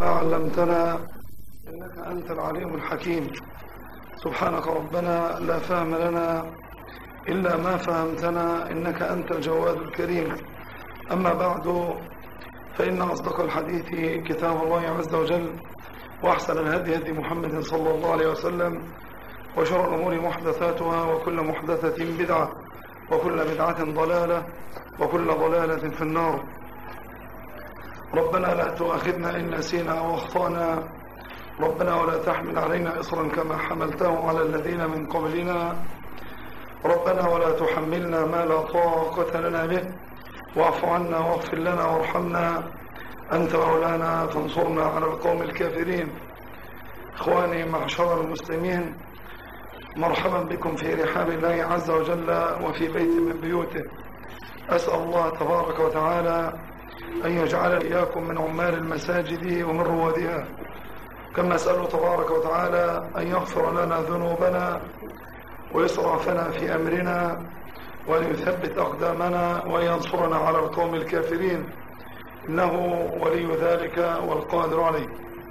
علمتنا إنك أنت العليم الحكيم سبحانك ربنا لا فهم لنا إلا ما فهمتنا إنك أنت الجواد الكريم أما بعد فإن أصدق الحديث كتاب الله عز وجل وأحسن الهدي هدي محمد صلى الله عليه وسلم وشر الأمور محدثاتها وكل محدثة بدعة وكل بدعة ضلالة وكل ضلالة في النار ربنا لا تؤاخذنا إن نسينا أو أخطأنا ربنا ولا تحمل علينا إصرا كما حملته على الذين من قبلنا ربنا ولا تحملنا ما لا طاقة لنا به واعف عنا واغفر لنا وارحمنا أنت مولانا فانصرنا على القوم الكافرين إخواني معشر المسلمين مرحبا بكم في رحاب الله عز وجل وفي بيت من بيوته أسأل الله تبارك وتعالى أن يجعل إياكم من عمال المساجد ومن روادها كما أسأله تبارك وتعالى أن يغفر لنا ذنوبنا ويسرعفنا في أمرنا وأن يثبت أقدامنا وأن ينصرنا على القوم الكافرين إنه ولي ذلك والقادر عليه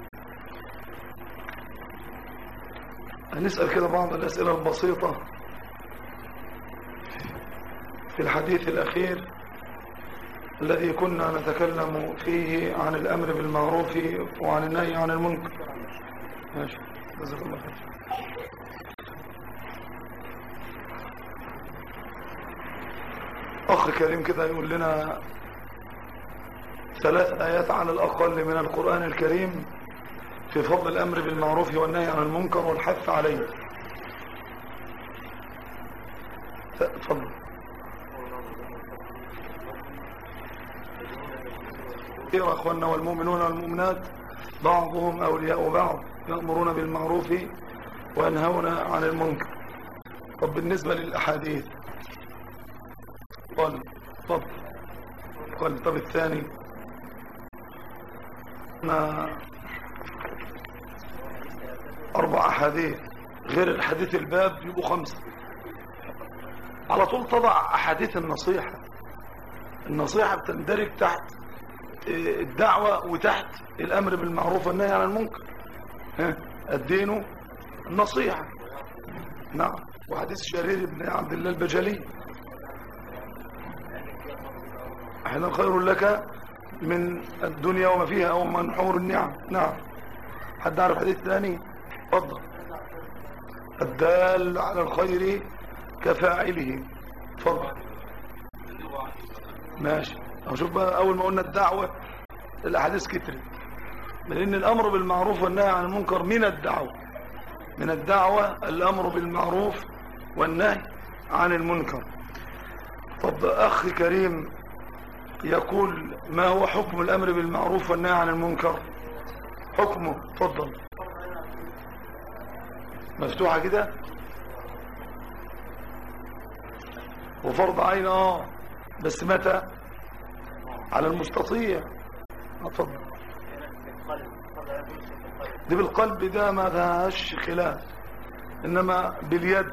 هنسأل كده بعض الأسئلة البسيطة في الحديث الأخير الذي كنا نتكلم فيه عن الأمر بالمعروف وعن النهي عن المنكر ماشي جزاك الله خير أخ كريم كده يقول لنا ثلاث آيات على الأقل من القرآن الكريم في فضل الأمر بالمعروف والنهي عن المنكر والحث عليه تفضل يا أخوانا والمؤمنون والمؤمنات بعضهم أولياء بعض يأمرون بالمعروف وينهون عن المنكر طب بالنسبة للأحاديث قال طب قال طب الثاني ما أربع أحاديث غير الحديث الباب يبقوا خمسة على طول تضع أحاديث النصيحة النصيحة بتندرج تحت الدعوة وتحت الأمر بالمعروف والنهي عن المنكر الدين النصيحة نعم وحديث شرير بن عبد الله البجلي احنا خير لك من الدنيا وما فيها او من حور النعم نعم حد عارف حديث ثاني اتفضل الدال على الخير كفاعله اتفضل ماشي شوف بقى اول ما قلنا الدعوة الاحاديث كترت لان الامر بالمعروف والنهي عن المنكر من الدعوة من الدعوة الامر بالمعروف والنهي عن المنكر طب اخي كريم يقول ما هو حكم الامر بالمعروف والنهي عن المنكر حكمه تفضل مفتوحة كده وفرض عين اه بس متى على المستطيع اتفضل دي بالقلب ده ما فيهاش خلاف انما باليد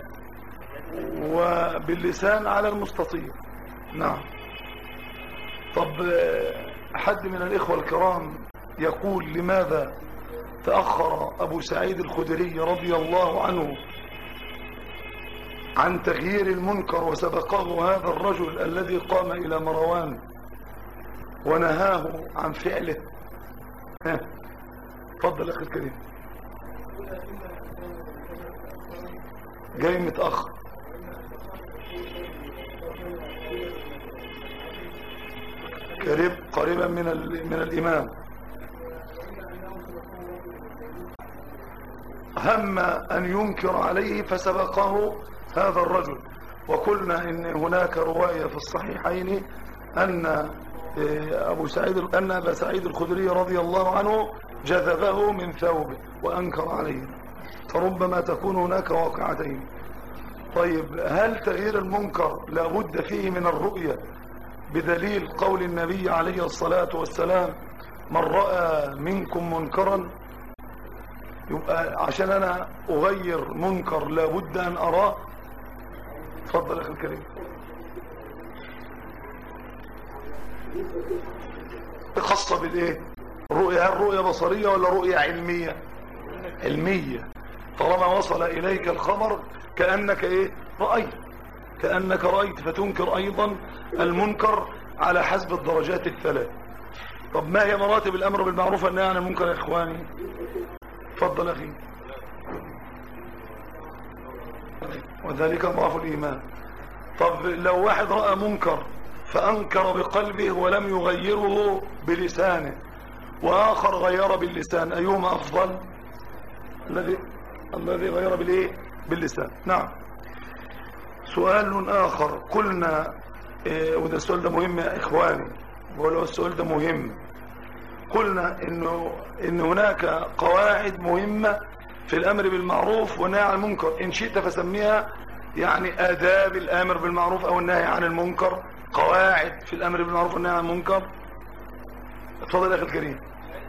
وباللسان على المستطيع نعم طب حد من الاخوة الكرام يقول لماذا تأخر ابو سعيد الخدري رضي الله عنه عن تغيير المنكر وسبقه هذا الرجل الذي قام الى مروان ونهاه عن فعله ها تفضل اخي الكريم جاي متأخر قريب قريبا من من الامام هم ان ينكر عليه فسبقه هذا الرجل وقلنا ان هناك رواية في الصحيحين ان ابو سعيد ان ابا سعيد الخدري رضي الله عنه جذبه من ثوبه وانكر عليه فربما تكون هناك واقعتين طيب هل تغيير المنكر لابد فيه من الرؤية بدليل قول النبي عليه الصلاة والسلام من رأى منكم منكرا يبقى عشان انا اغير منكر لابد ان اراه اتفضل اخي الكريم خاصة بالايه الرؤية هل رؤية بصرية ولا رؤية علمية علمية طالما وصل إليك الخبر كأنك إيه رأيت كأنك رأيت فتنكر أيضا المنكر على حسب الدرجات الثلاث طب ما هي مراتب الأمر بالمعروف والنهي عن المنكر يا إخواني تفضل أخي وذلك ضعف الإيمان طب لو واحد رأى منكر فأنكر بقلبه ولم يغيره بلسانه وآخر غير باللسان أيهما أفضل الذي الذي غير بالايه باللسان نعم سؤال آخر قلنا إيه وده السؤال ده مهم يا إخواني ولو السؤال ده مهم قلنا إنه إن هناك قواعد مهمة في الأمر بالمعروف والنهي عن المنكر إن شئت فسميها يعني آداب الآمر بالمعروف أو النهي عن المنكر قواعد في الأمر بالمعروف والنهي عن المنكر اتفضل يا أخي الكريم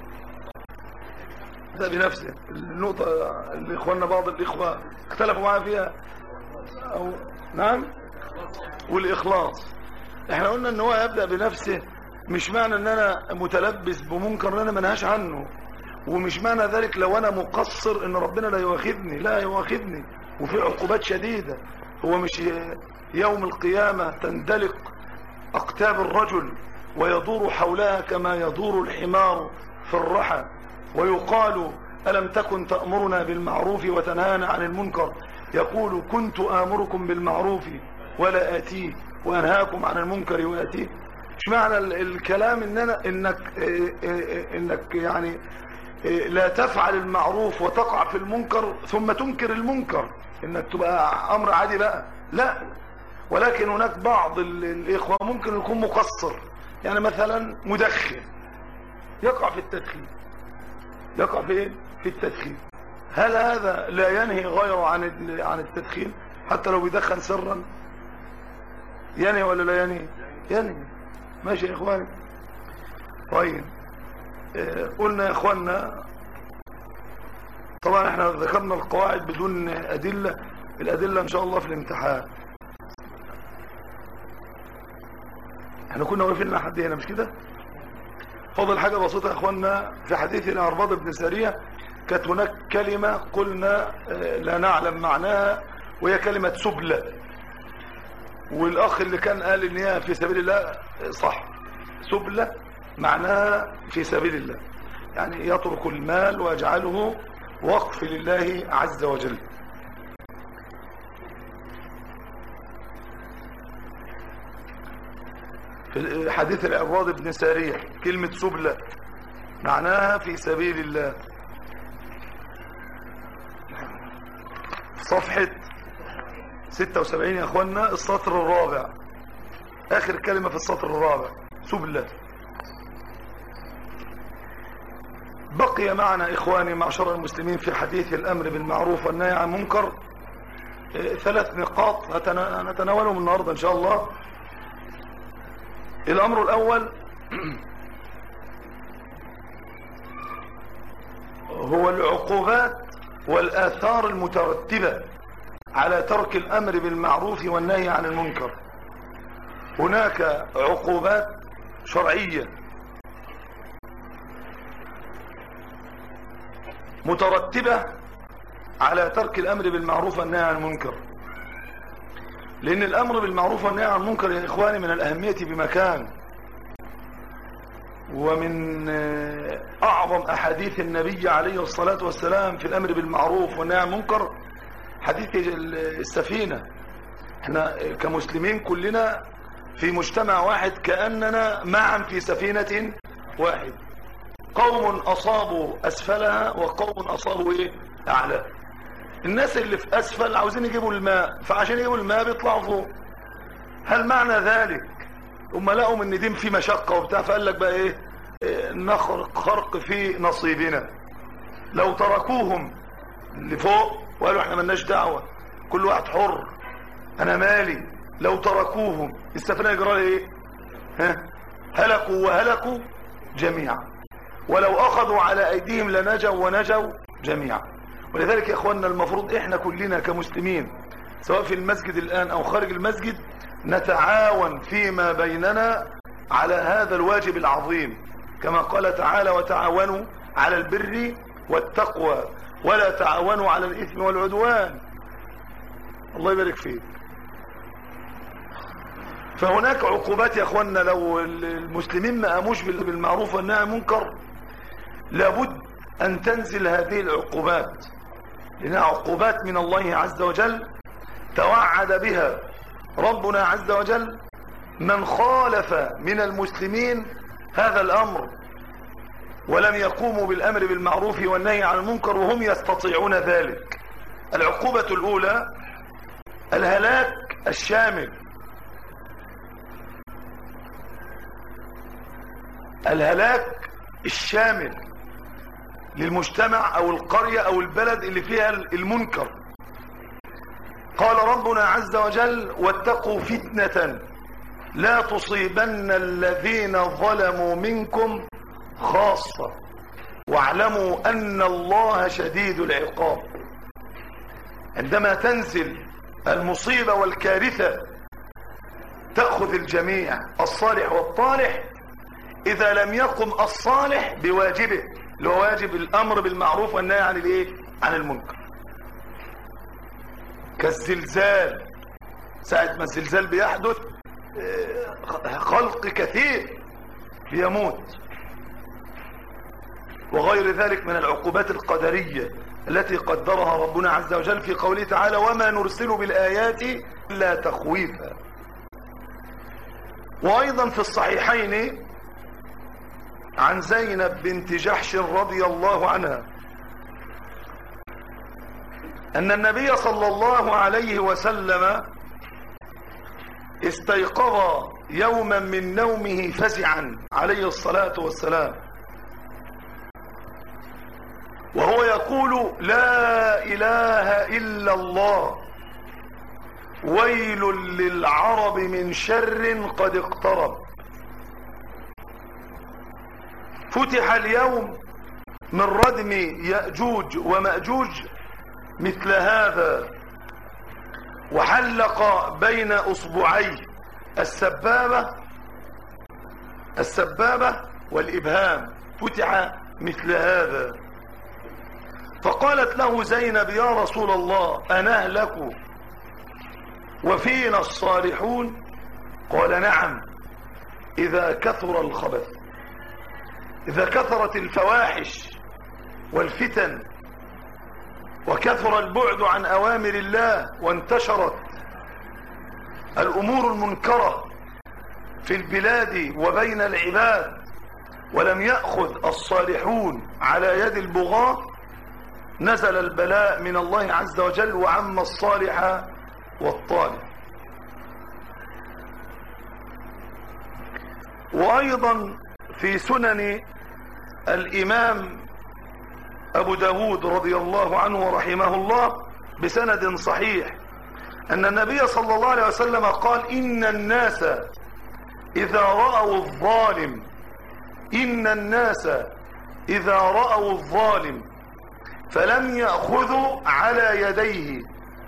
ده بنفسه النقطة اللي إخواننا بعض الإخوة اختلفوا معايا فيها أو نعم والإخلاص احنا قلنا ان هو يبدأ بنفسه مش معنى ان انا متلبس بمنكر ان انا منهاش عنه ومش معنى ذلك لو انا مقصر ان ربنا لا يواخذني لا يواخذني وفي عقوبات شديدة هو مش يوم القيامة تندلق اقتاب الرجل ويدور حولها كما يدور الحمار في الرحى ويقال ألم تكن تأمرنا بالمعروف وتنهانا عن المنكر يقول كنت آمركم بالمعروف ولا آتيه وأنهاكم عن المنكر وآتيه مش معنى الكلام إن أنا إنك, إنك يعني لا تفعل المعروف وتقع في المنكر ثم تنكر المنكر إنك تبقى أمر عادي بقى لا ولكن هناك بعض الإخوة ممكن يكون مقصر يعني مثلا مدخن يقع في التدخين يقع في ايه في التدخين هل هذا لا ينهي غيره عن عن التدخين حتى لو بيدخن سرا ينهي ولا لا ينهي ينهي ماشي يا اخواني طيب اه قلنا يا اخواننا طبعا احنا ذكرنا القواعد بدون ادلة الادلة ان شاء الله في الامتحان احنا كنا واقفين لحد هنا مش كده فضل حاجة بسيطة يا اخوانا في حديث الارباض بن سارية كانت هناك كلمة قلنا لا نعلم معناها وهي كلمة سبلة والاخ اللي كان قال ان هي في سبيل الله صح سبلة معناها في سبيل الله يعني يترك المال ويجعله وقف لله عز وجل في حديث العباد بن سارية كلمة سبلة معناها في سبيل الله صفحة 76 يا اخوانا السطر الرابع اخر كلمة في السطر الرابع سبلة بقي معنا اخواني معشر المسلمين في حديث الامر بالمعروف والنهي عن المنكر ثلاث نقاط نتناولهم النهاردة ان شاء الله الامر الاول هو العقوبات والاثار المترتبة على ترك الامر بالمعروف والنهي عن المنكر هناك عقوبات شرعية مترتبة على ترك الامر بالمعروف والنهي عن المنكر لان الامر بالمعروف والنهي عن المنكر يا اخواني من الاهمية بمكان ومن اعظم احاديث النبي عليه الصلاة والسلام في الامر بالمعروف والنهي عن المنكر حديث السفينة احنا كمسلمين كلنا في مجتمع واحد كأننا معا في سفينة واحد قوم اصابوا اسفلها وقوم اصابوا ايه اعلى الناس اللي في اسفل عاوزين يجيبوا الماء فعشان يجيبوا الماء بيطلعوا فوق هل معنى ذلك هم لقوا ان دين في مشقة وبتاع فقال لك بقى ايه, إيه نخرق خرق في نصيبنا لو تركوهم لفوق وقالوا احنا ملناش دعوة كل واحد حر انا مالي لو تركوهم السفينة يجرى ايه ها هلكوا وهلكوا جميعا ولو اخذوا على ايديهم لنجوا ونجوا جميعا ولذلك يا اخواننا المفروض احنا كلنا كمسلمين سواء في المسجد الان او خارج المسجد نتعاون فيما بيننا على هذا الواجب العظيم كما قال تعالى وتعاونوا على البر والتقوى ولا تعاونوا على الإثم والعدوان الله يبارك فيك فهناك عقوبات يا اخوانا لو المسلمين ما قاموش بالمعروف والنهي عن المنكر لابد ان تنزل هذه العقوبات لانها عقوبات من الله عز وجل توعد بها ربنا عز وجل من خالف من المسلمين هذا الامر ولم يقوموا بالامر بالمعروف والنهي عن المنكر وهم يستطيعون ذلك العقوبة الاولى الهلاك الشامل الهلاك الشامل للمجتمع او القرية او البلد اللي فيها المنكر قال ربنا عز وجل واتقوا فتنة لا تصيبن الذين ظلموا منكم خاصة واعلموا ان الله شديد العقاب عندما تنزل المصيبة والكارثة تأخذ الجميع الصالح والطالح إذا لم يقم الصالح بواجبه لو واجب الأمر بالمعروف والنهي عن الإيه؟ عن المنكر كالزلزال ساعة ما الزلزال بيحدث خلق كثير بيموت وغير ذلك من العقوبات القدرية التي قدرها ربنا عز وجل في قوله تعالى وما نرسل بالآيات إلا تخويفا وأيضا في الصحيحين عن زينب بنت جحش رضي الله عنها أن النبي صلى الله عليه وسلم استيقظ يوما من نومه فزعا عليه الصلاة والسلام وهو يقول لا إله إلا الله ويل للعرب من شر قد اقترب فتح اليوم من ردم يأجوج ومأجوج مثل هذا وحلق بين أصبعيه السبابة السبابة والإبهام فتح مثل هذا فقالت له زينب يا رسول الله أنهلك وفينا الصالحون قال نعم إذا كثر الخبث إذا كثرت الفواحش والفتن وكثر البعد عن أوامر الله وانتشرت الأمور المنكرة في البلاد وبين العباد ولم يأخذ الصالحون على يد البغاة نزل البلاء من الله عز وجل وعم الصالح والطالح وأيضا في سنن الإمام أبو داود رضي الله عنه ورحمه الله بسند صحيح أن النبي صلى الله عليه وسلم قال إن الناس إذا رأوا الظالم إن الناس إذا رأوا الظالم فلم يأخذوا على يديه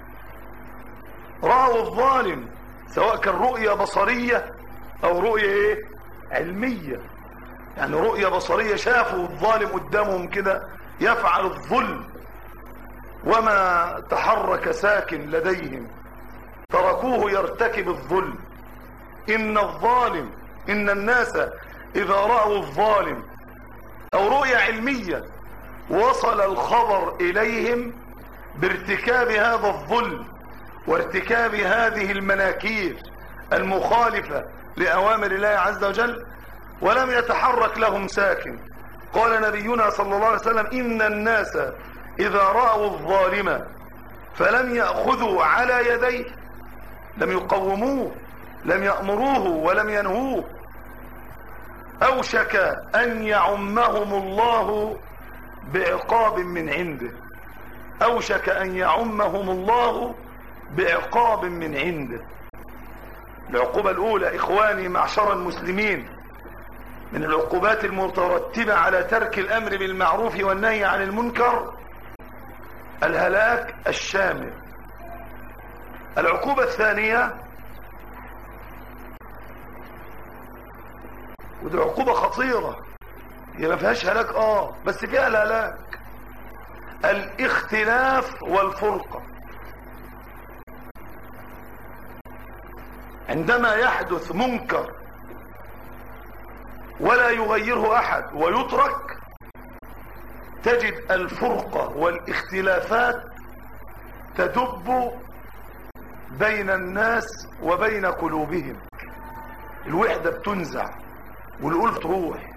رأوا الظالم سواء كان رؤية بصرية أو رؤية إيه؟ علمية يعني رؤية بصرية شافوا الظالم قدامهم كده يفعل الظلم وما تحرك ساكن لديهم تركوه يرتكب الظلم إن الظالم إن الناس إذا رأوا الظالم أو رؤية علمية وصل الخبر إليهم بارتكاب هذا الظلم وارتكاب هذه المناكير المخالفة لأوامر الله عز وجل ولم يتحرك لهم ساكن قال نبينا صلى الله عليه وسلم إن الناس إذا رأوا الظالم فلم يأخذوا على يديه لم يقوموه لم يأمروه ولم ينهوه أوشك أن يعمهم الله بعقاب من عنده أوشك أن يعمهم الله بعقاب من عنده العقوبة الأولى إخواني معشر المسلمين من العقوبات المترتبة على ترك الأمر بالمعروف والنهي عن المنكر الهلاك الشامل العقوبة الثانية ودي عقوبة خطيرة هي ما فيهاش هلاك اه بس فيها الهلاك الاختلاف والفرقة عندما يحدث منكر ولا يغيره احد ويترك تجد الفرقة والاختلافات تدب بين الناس وبين قلوبهم الوحدة بتنزع والألف تروح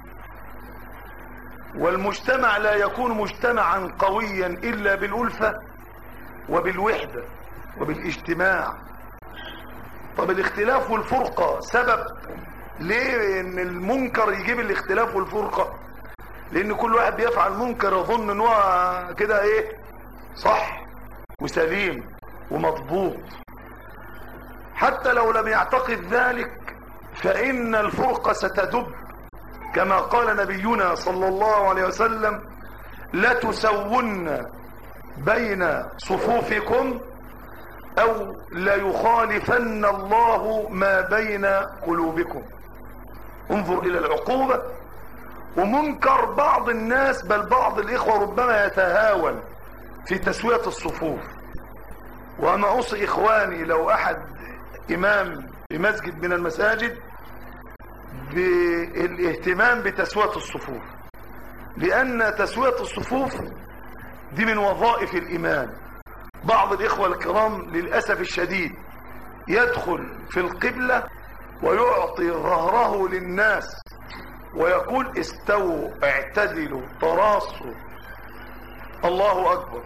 والمجتمع لا يكون مجتمعا قويا إلا بالألفة وبالوحدة وبالاجتماع طب الاختلاف والفرقة سبب ليه ان المنكر يجيب الاختلاف والفرقة لان كل واحد بيفعل منكر يظن ان هو كده ايه صح وسليم ومضبوط حتى لو لم يعتقد ذلك فإن الفرقة ستدب كما قال نبينا صلى الله عليه وسلم لتسون بين صفوفكم أو ليخالفن الله ما بين قلوبكم انظر إلى العقوبة ومنكر بعض الناس بل بعض الإخوة ربما يتهاون في تسوية الصفوف وأما أوصي إخواني لو أحد إمام في مسجد من المساجد بالاهتمام بتسوية الصفوف لأن تسوية الصفوف دي من وظائف الإمام بعض الإخوة الكرام للأسف الشديد يدخل في القبلة ويعطي ظهره للناس ويقول استووا اعتدلوا تراصوا الله أكبر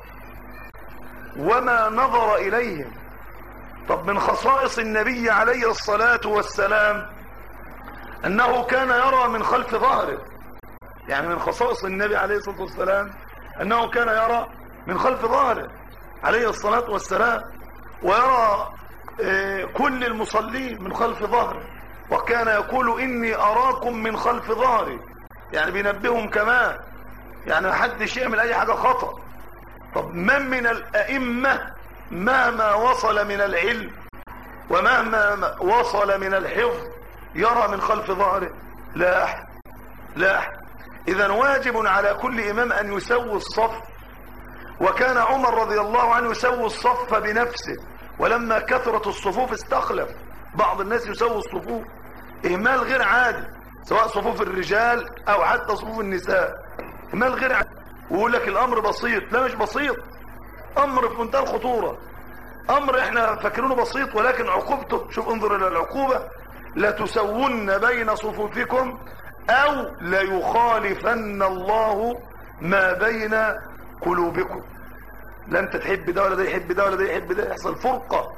وما نظر إليهم طب من خصائص النبي عليه الصلاة والسلام أنه كان يرى من خلف ظهره يعني من خصائص النبي عليه الصلاة والسلام أنه كان يرى من خلف ظهره عليه الصلاة والسلام ويرى كل المصلين من خلف ظهره وكان يقول إني أراكم من خلف ظهري يعني بينبههم كمان يعني ما حدش يعمل أي حاجة خطأ طب من من الأئمة مهما وصل من العلم ومهما وصل من الحفظ يرى من خلف ظهره لا أحد لا أحد إذا واجب على كل إمام أن يسوي الصف وكان عمر رضي الله عنه يسوي الصف بنفسه ولما كثرت الصفوف استخلف بعض الناس يسوي الصفوف إهمال غير عادي سواء صفوف الرجال أو حتى صفوف النساء إهمال غير عادي ويقول لك الأمر بسيط لا مش بسيط أمر في منتهى الخطورة أمر إحنا فاكرينه بسيط ولكن عقوبته شوف انظر إلى العقوبة لتسون بين صفوفكم أو ليخالفن الله ما بين قلوبكم لا انت تحب ده ولا ده يحب ده ولا ده يحب ده يحصل فرقة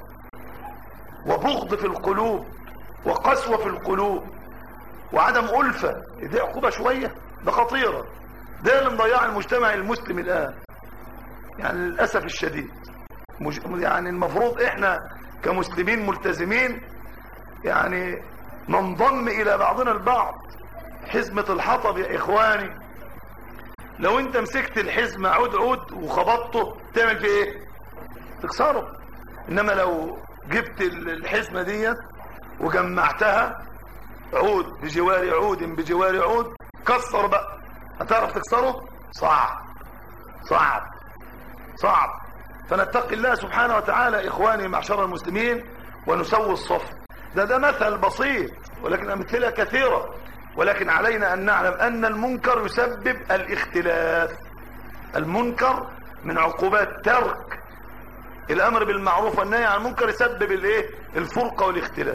وبغض في القلوب وقسوة في القلوب وعدم ألفة دي عقوبة شوية ده خطيرة ده اللي مضيع المجتمع المسلم الآن يعني للأسف الشديد مج... يعني المفروض احنا كمسلمين ملتزمين يعني ننضم الى بعضنا البعض حزمة الحطب يا اخواني لو انت مسكت الحزمة عود عود وخبطته تعمل فيه ايه تكسره انما لو جبت الحزمة ديت وجمعتها عود بجوار عود بجوار عود كسر بقى هتعرف تكسره صعب صعب صعب فنتقي الله سبحانه وتعالى إخواني معشر المسلمين ونسوي الصف ده ده مثل بسيط ولكن أمثلة كثيرة ولكن علينا أن نعلم أن المنكر يسبب الاختلاف المنكر من عقوبات ترك الأمر بالمعروف والنهي عن المنكر يسبب الايه الفرقة والاختلاف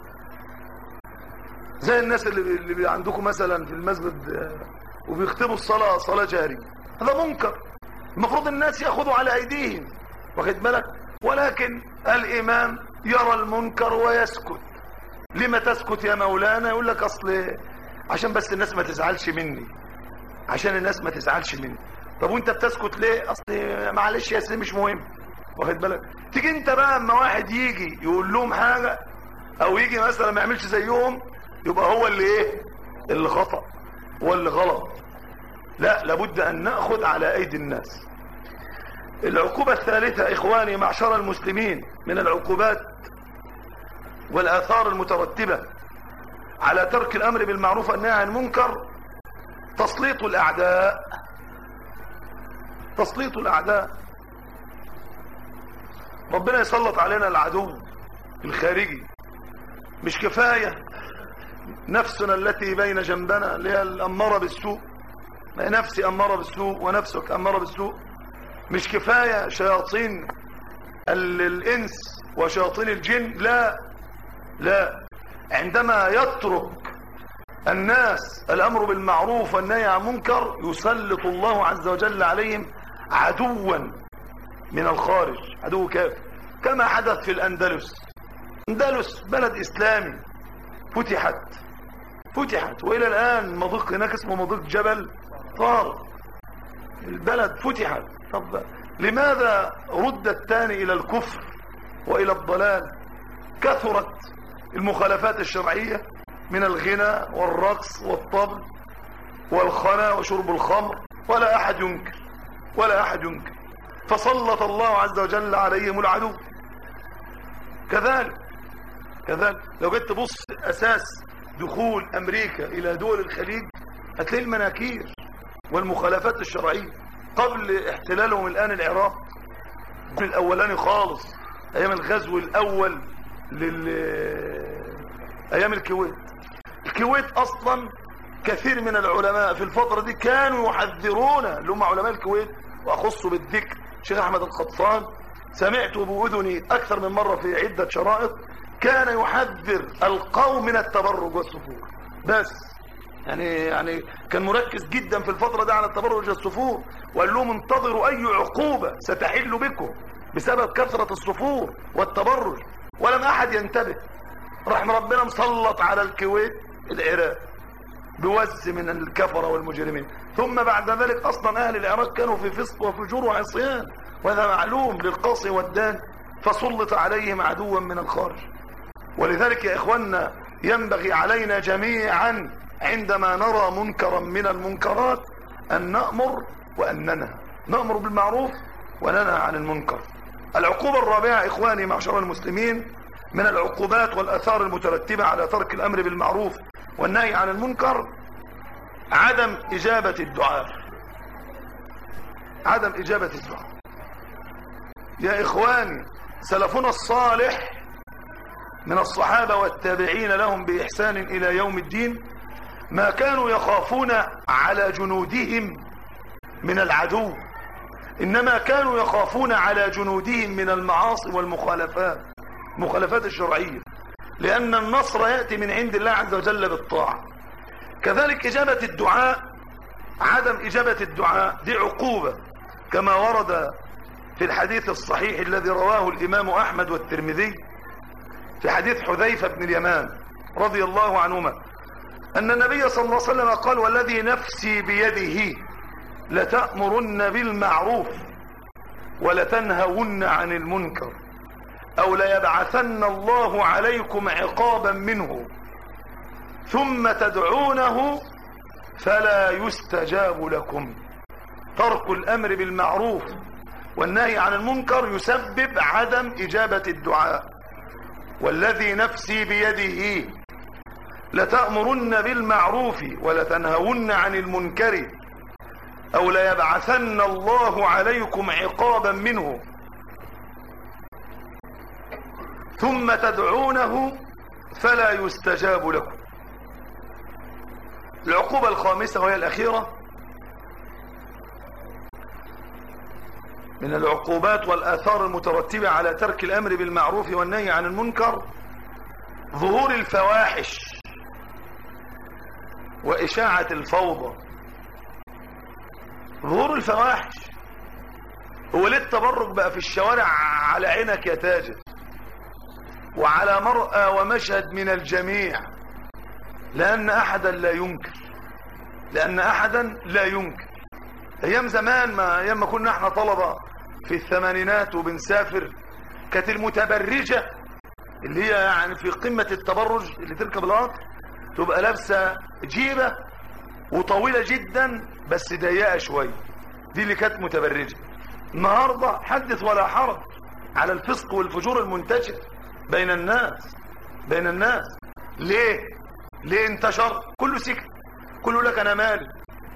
زي الناس اللي, اللي عندكم مثلا في المسجد وبيختموا الصلاة صلاة جارية هذا منكر المفروض الناس يأخذوا على أيديهم واخد بالك ولكن الإمام يرى المنكر ويسكت لما تسكت يا مولانا يقول لك أصل عشان بس الناس ما تزعلش مني عشان الناس ما تزعلش مني طب وانت بتسكت ليه اصل معلش يا سيدي مش مهم واخد بالك تيجي انت بقى اما واحد يجي يقول لهم حاجة او يجي مثلا ما يعملش زيهم يبقى هو اللي ايه اللي خطأ هو اللي غلط لا لابد ان نأخذ على ايدي الناس العقوبة الثالثة اخواني معشر المسلمين من العقوبات والاثار المترتبة على ترك الامر بالمعروف والنهي عن المنكر تسليط الأعداء تسليط الأعداء ربنا يسلط علينا العدو الخارجي مش كفاية نفسنا التي بين جنبنا اللي هي الأمارة بالسوء ما نفسي أمارة بالسوء ونفسك أمارة بالسوء مش كفاية شياطين الإنس وشياطين الجن لا لا عندما يترك الناس الأمر بالمعروف والنهي عن منكر يسلط الله عز وجل عليهم عدوا من الخارج عدو كافر كما حدث في الأندلس أندلس بلد إسلامي فتحت فتحت وإلى الآن مضيق هناك اسمه مضيق جبل طارق البلد فتحت طب لماذا رد الثاني إلى الكفر وإلى الضلال كثرت المخالفات الشرعية من الغنى والرقص والطبل والخنا وشرب الخمر ولا أحد ينكر ولا أحد ينكر فسلط الله عز وجل عليهم العدو كذلك كذلك لو جيت تبص أساس دخول أمريكا إلى دول الخليج هتلاقي المناكير والمخالفات الشرعية قبل احتلالهم الآن العراق من الأولاني خالص أيام الغزو الأول لل أيام الكويت الكويت أصلا كثير من العلماء في الفترة دي كانوا يحذرون اللي هم علماء الكويت وأخص بالذكر شيخ أحمد القطان سمعت بأذني أكثر من مرة في عدة شرائط كان يحذر القوم من التبرج والسفور بس يعني يعني كان مركز جدا في الفترة دي على التبرج والسفور وقال لهم انتظروا أي عقوبة ستحل بكم بسبب كثرة السفور والتبرج ولم أحد ينتبه رحم ربنا مسلط على الكويت العراق بوز من الكفرة والمجرمين ثم بعد ذلك أصلا أهل العراق كانوا في فسق وفجور وعصيان وهذا معلوم للقاصي والدان فسلط عليهم عدوا من الخارج ولذلك يا إخواننا ينبغي علينا جميعا عندما نرى منكرا من المنكرات أن نأمر وأن ننهى نأمر بالمعروف وننهى عن المنكر العقوبة الرابعة إخواني معشر المسلمين من العقوبات والأثار المترتبة على ترك الأمر بالمعروف والنهي عن المنكر عدم إجابة الدعاء عدم إجابة الدعاء يا إخواني سلفنا الصالح من الصحابة والتابعين لهم بإحسان إلى يوم الدين ما كانوا يخافون على جنودهم من العدو إنما كانوا يخافون على جنودهم من المعاصي والمخالفات مخالفات الشرعية لأن النصر يأتي من عند الله عز وجل بالطاعة كذلك إجابة الدعاء عدم إجابة الدعاء دي عقوبة كما ورد في الحديث الصحيح الذي رواه الإمام أحمد والترمذي في حديث حذيفة بن اليمان رضي الله عنهما أن النبي صلى الله عليه وسلم قال والذي نفسي بيده لتأمرن بالمعروف ولتنهون عن المنكر أو ليبعثن الله عليكم عقابا منه ثم تدعونه فلا يستجاب لكم ترك الأمر بالمعروف والنهي عن المنكر يسبب عدم إجابة الدعاء والذي نفسي بيده لتأمرن بالمعروف ولتنهون عن المنكر أو ليبعثن الله عليكم عقابا منه ثم تدعونه فلا يستجاب لكم العقوبة الخامسة وهي الأخيرة من العقوبات والآثار المترتبة على ترك الأمر بالمعروف والنهي عن المنكر ظهور الفواحش وإشاعة الفوضى ظهور الفواحش هو ليه التبرج بقى في الشوارع على عينك يا تاجر وعلى مرأى ومشهد من الجميع لأن أحدا لا ينكر لأن أحدا لا ينكر أيام زمان ما أيام ما كنا احنا طلبة في الثمانينات وبنسافر كانت المتبرجة اللي هي يعني في قمة التبرج اللي تركب القطر تبقى لابسة جيبة وطويلة جدا بس ضيقة شوية دي اللي كانت متبرجة النهاردة حدث ولا حرج على الفسق والفجور المنتشر بين الناس بين الناس ليه ليه انتشر كله سكت كله لك انا مالي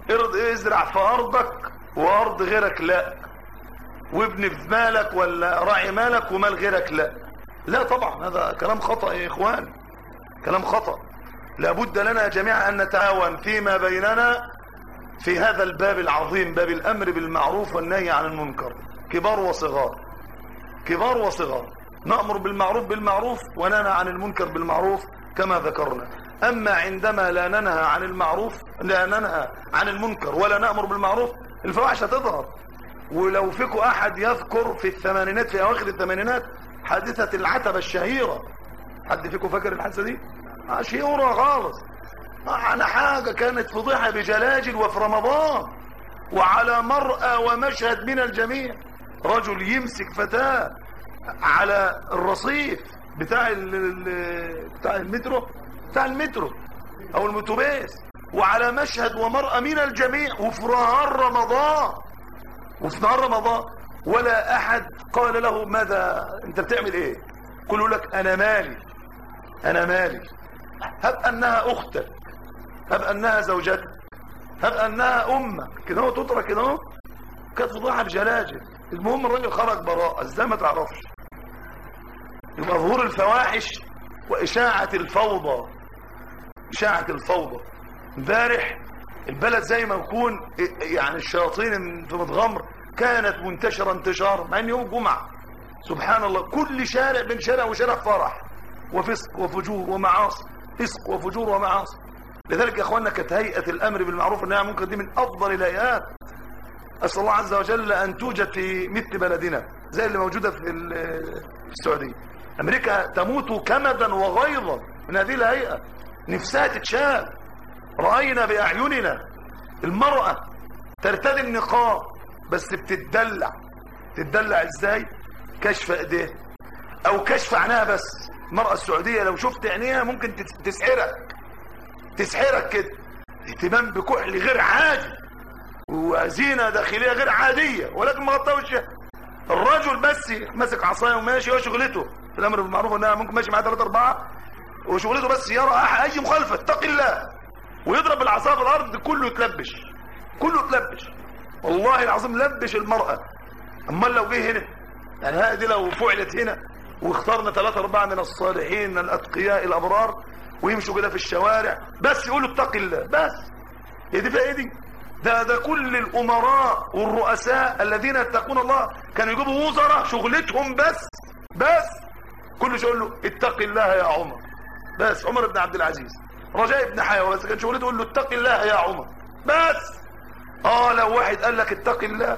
ارض ازرع في ارضك وارض غيرك لا وابن في مالك ولا راعي مالك ومال غيرك لا لا طبعا هذا كلام خطأ يا اخوان كلام خطأ لابد لنا جميعا ان نتعاون فيما بيننا في هذا الباب العظيم باب الامر بالمعروف والنهي عن المنكر كبار وصغار كبار وصغار نأمر بالمعروف بالمعروف وننهى عن المنكر بالمعروف كما ذكرنا أما عندما لا ننهى عن المعروف لا ننهى عن المنكر ولا نأمر بالمعروف الفواحش هتظهر ولو فيكم أحد يذكر في الثمانينات في أواخر الثمانينات حادثة العتبة الشهيرة حد فيكم فاكر الحادثة دي شهيرة خالص عن حاجة كانت فضيحة بجلاجل وفي رمضان وعلى مرأى ومشهد من الجميع رجل يمسك فتاة على الرصيف بتاع بتاع المترو بتاع المترو او المتوبيس وعلى مشهد ومرأة من الجميع وفي نهار رمضان وفي نهار رمضان ولا احد قال له ماذا انت بتعمل ايه كله لك انا مالي انا مالي هب انها اختك هب انها زوجتك هب انها امك كده هو تترك كده هو كانت فضيحه بجلاجل المهم الراجل خرج براءه ازاي ما تعرفش يبقى ظهور الفواحش واشاعه الفوضى اشاعه الفوضى امبارح البلد زي ما يكون يعني الشياطين في متغمر كانت منتشرة انتشار مع ان يوم جمعة سبحان الله كل شارع بين شارع وشارع فرح وفسق وفجور ومعاصي فسق وفجور ومعاصي لذلك يا اخواننا كانت هيئة الامر بالمعروف والنهي عن المنكر دي من افضل الهيئات اسال الله عز وجل ان توجد في مثل بلدنا زي اللي موجودة في السعودية امريكا تموت كمدا وغيظا من هذه الهيئة نفسها تتشال رأينا بأعيننا المرأة ترتدي النقاب بس بتتدلع تتدلع ازاي كشف ايديه او كشف عينها بس المرأة السعودية لو شفت عينيها ممكن تسحرك تسحرك كده اهتمام بكحل غير عادي وزينة داخلية غير عادية ولكن مغطى وشها الرجل بس ماسك عصايه وماشي هو شغلته في الامر بالمعروف انها ممكن ماشي معاه ثلاثة اربعة وشغلته بس يرى اي مخالفة اتق الله ويضرب العصا في الارض كله يتلبش كله يتلبش والله العظيم لبش المرأة امال لو جه هنا يعني هذه لو فعلت هنا واخترنا ثلاثة اربعة من الصالحين الاتقياء الابرار ويمشوا كده في الشوارع بس يقولوا اتق الله بس هي دي بقى ايه دي ده ده كل الامراء والرؤساء الذين يتقون الله كانوا يجيبوا وزراء شغلتهم بس بس كل شيء يقول له اتق الله يا عمر بس عمر بن عبد العزيز رجاء بن حيوة بس كان شغلته يقول له اتق الله يا عمر بس اه لو واحد قال لك اتق الله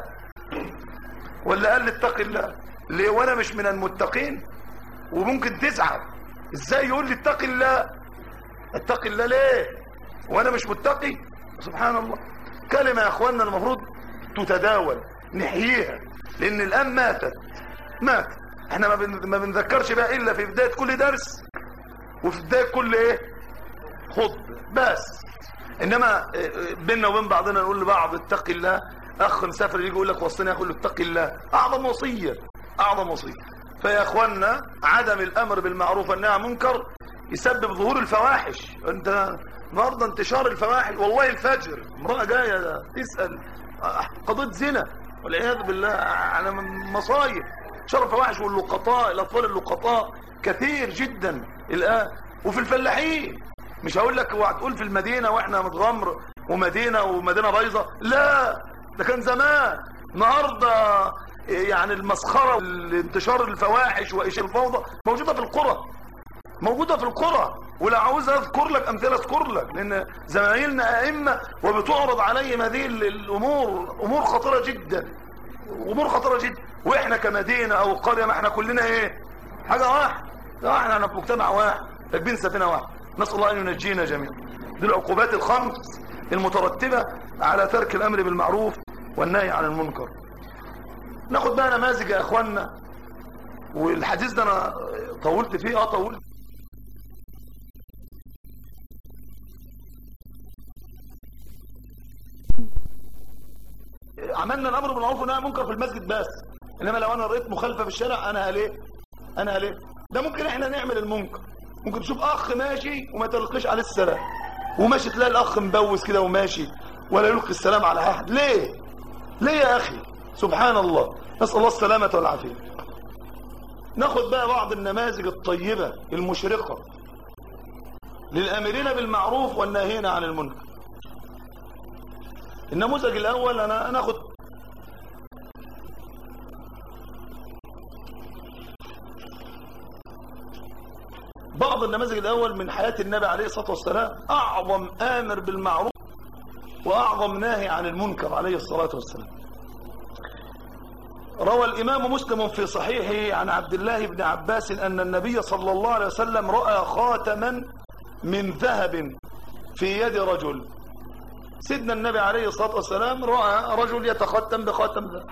ولا قال لي اتق الله ليه وانا مش من المتقين وممكن تزعل ازاي يقول لي اتق الله اتق الله ليه وانا مش متقي سبحان الله كلمة يا اخوانا المفروض تتداول نحييها لان الان ماتت ماتت احنا ما, بن... ما بنذكرش بقى الا في بداية كل درس وفي بداية كل ايه خطبة بس انما بيننا وبين بعضنا نقول لبعض اتق الله اخ مسافر يجي يقول لك وصيني يقول له اتق الله اعظم وصيه اعظم وصيه فيا اخوانا عدم الامر بالمعروف والنهي عن المنكر يسبب ظهور الفواحش انت النهارده انتشار الفواحش والله الفجر امراه جايه تسال قضيه زنا والعياذ بالله على مصايب انتشار الفواحش واللقطاء الاطفال اللقطاء كثير جدا الان وفي الفلاحين مش هقول لك اوعى تقول في المدينه واحنا متغمر ومدينه ومدينه بايظه لا ده كان زمان النهارده يعني المسخره والانتشار الفواحش واشياء الفوضى موجوده في القرى موجوده في القرى ولو عاوز اذكر لك امثله اذكر لك لان زمايلنا ائمه وبتعرض عليهم هذه الامور امور خطيره جدا امور خطيره جدا واحنا كمدينه او قريه ما احنا كلنا ايه حاجه واحده احنا في مجتمع واحد راكبين سفينه واحده نسأل الله أن ينجينا جميعا دي العقوبات الخمس المترتبة على ترك الأمر بالمعروف والنهي عن المنكر ناخد بقى نماذج يا أخوانا والحديث ده أنا طولت فيه اه طولت عملنا الأمر بالمعروف والنهي عن المنكر في المسجد بس إنما لو أنا رأيت مخالفة في الشارع أنا هليه أنا هليه ده ممكن إحنا نعمل المنكر ممكن تشوف اخ ماشي وما تلقيش عليه السلام وماشي تلاقي الاخ مبوس كده وماشي ولا يلقي السلام على أحد ليه ليه يا أخي سبحان الله نسأل الله السلامة والعافية ناخد بقى بعض النماذج الطيبة المشرقة للآمرين بالمعروف والناهين عن المنكر النموذج الأول أنا ناخد بعض النماذج الأول من حياة النبي عليه الصلاة والسلام أعظم آمر بالمعروف وأعظم ناهي عن المنكر عليه الصلاة والسلام روى الإمام مسلم في صحيحه عن عبد الله بن عباس أن النبي صلى الله عليه وسلم رأى خاتما من ذهب في يد رجل سيدنا النبي عليه الصلاة والسلام رأى رجل يتختم بخاتم ذهب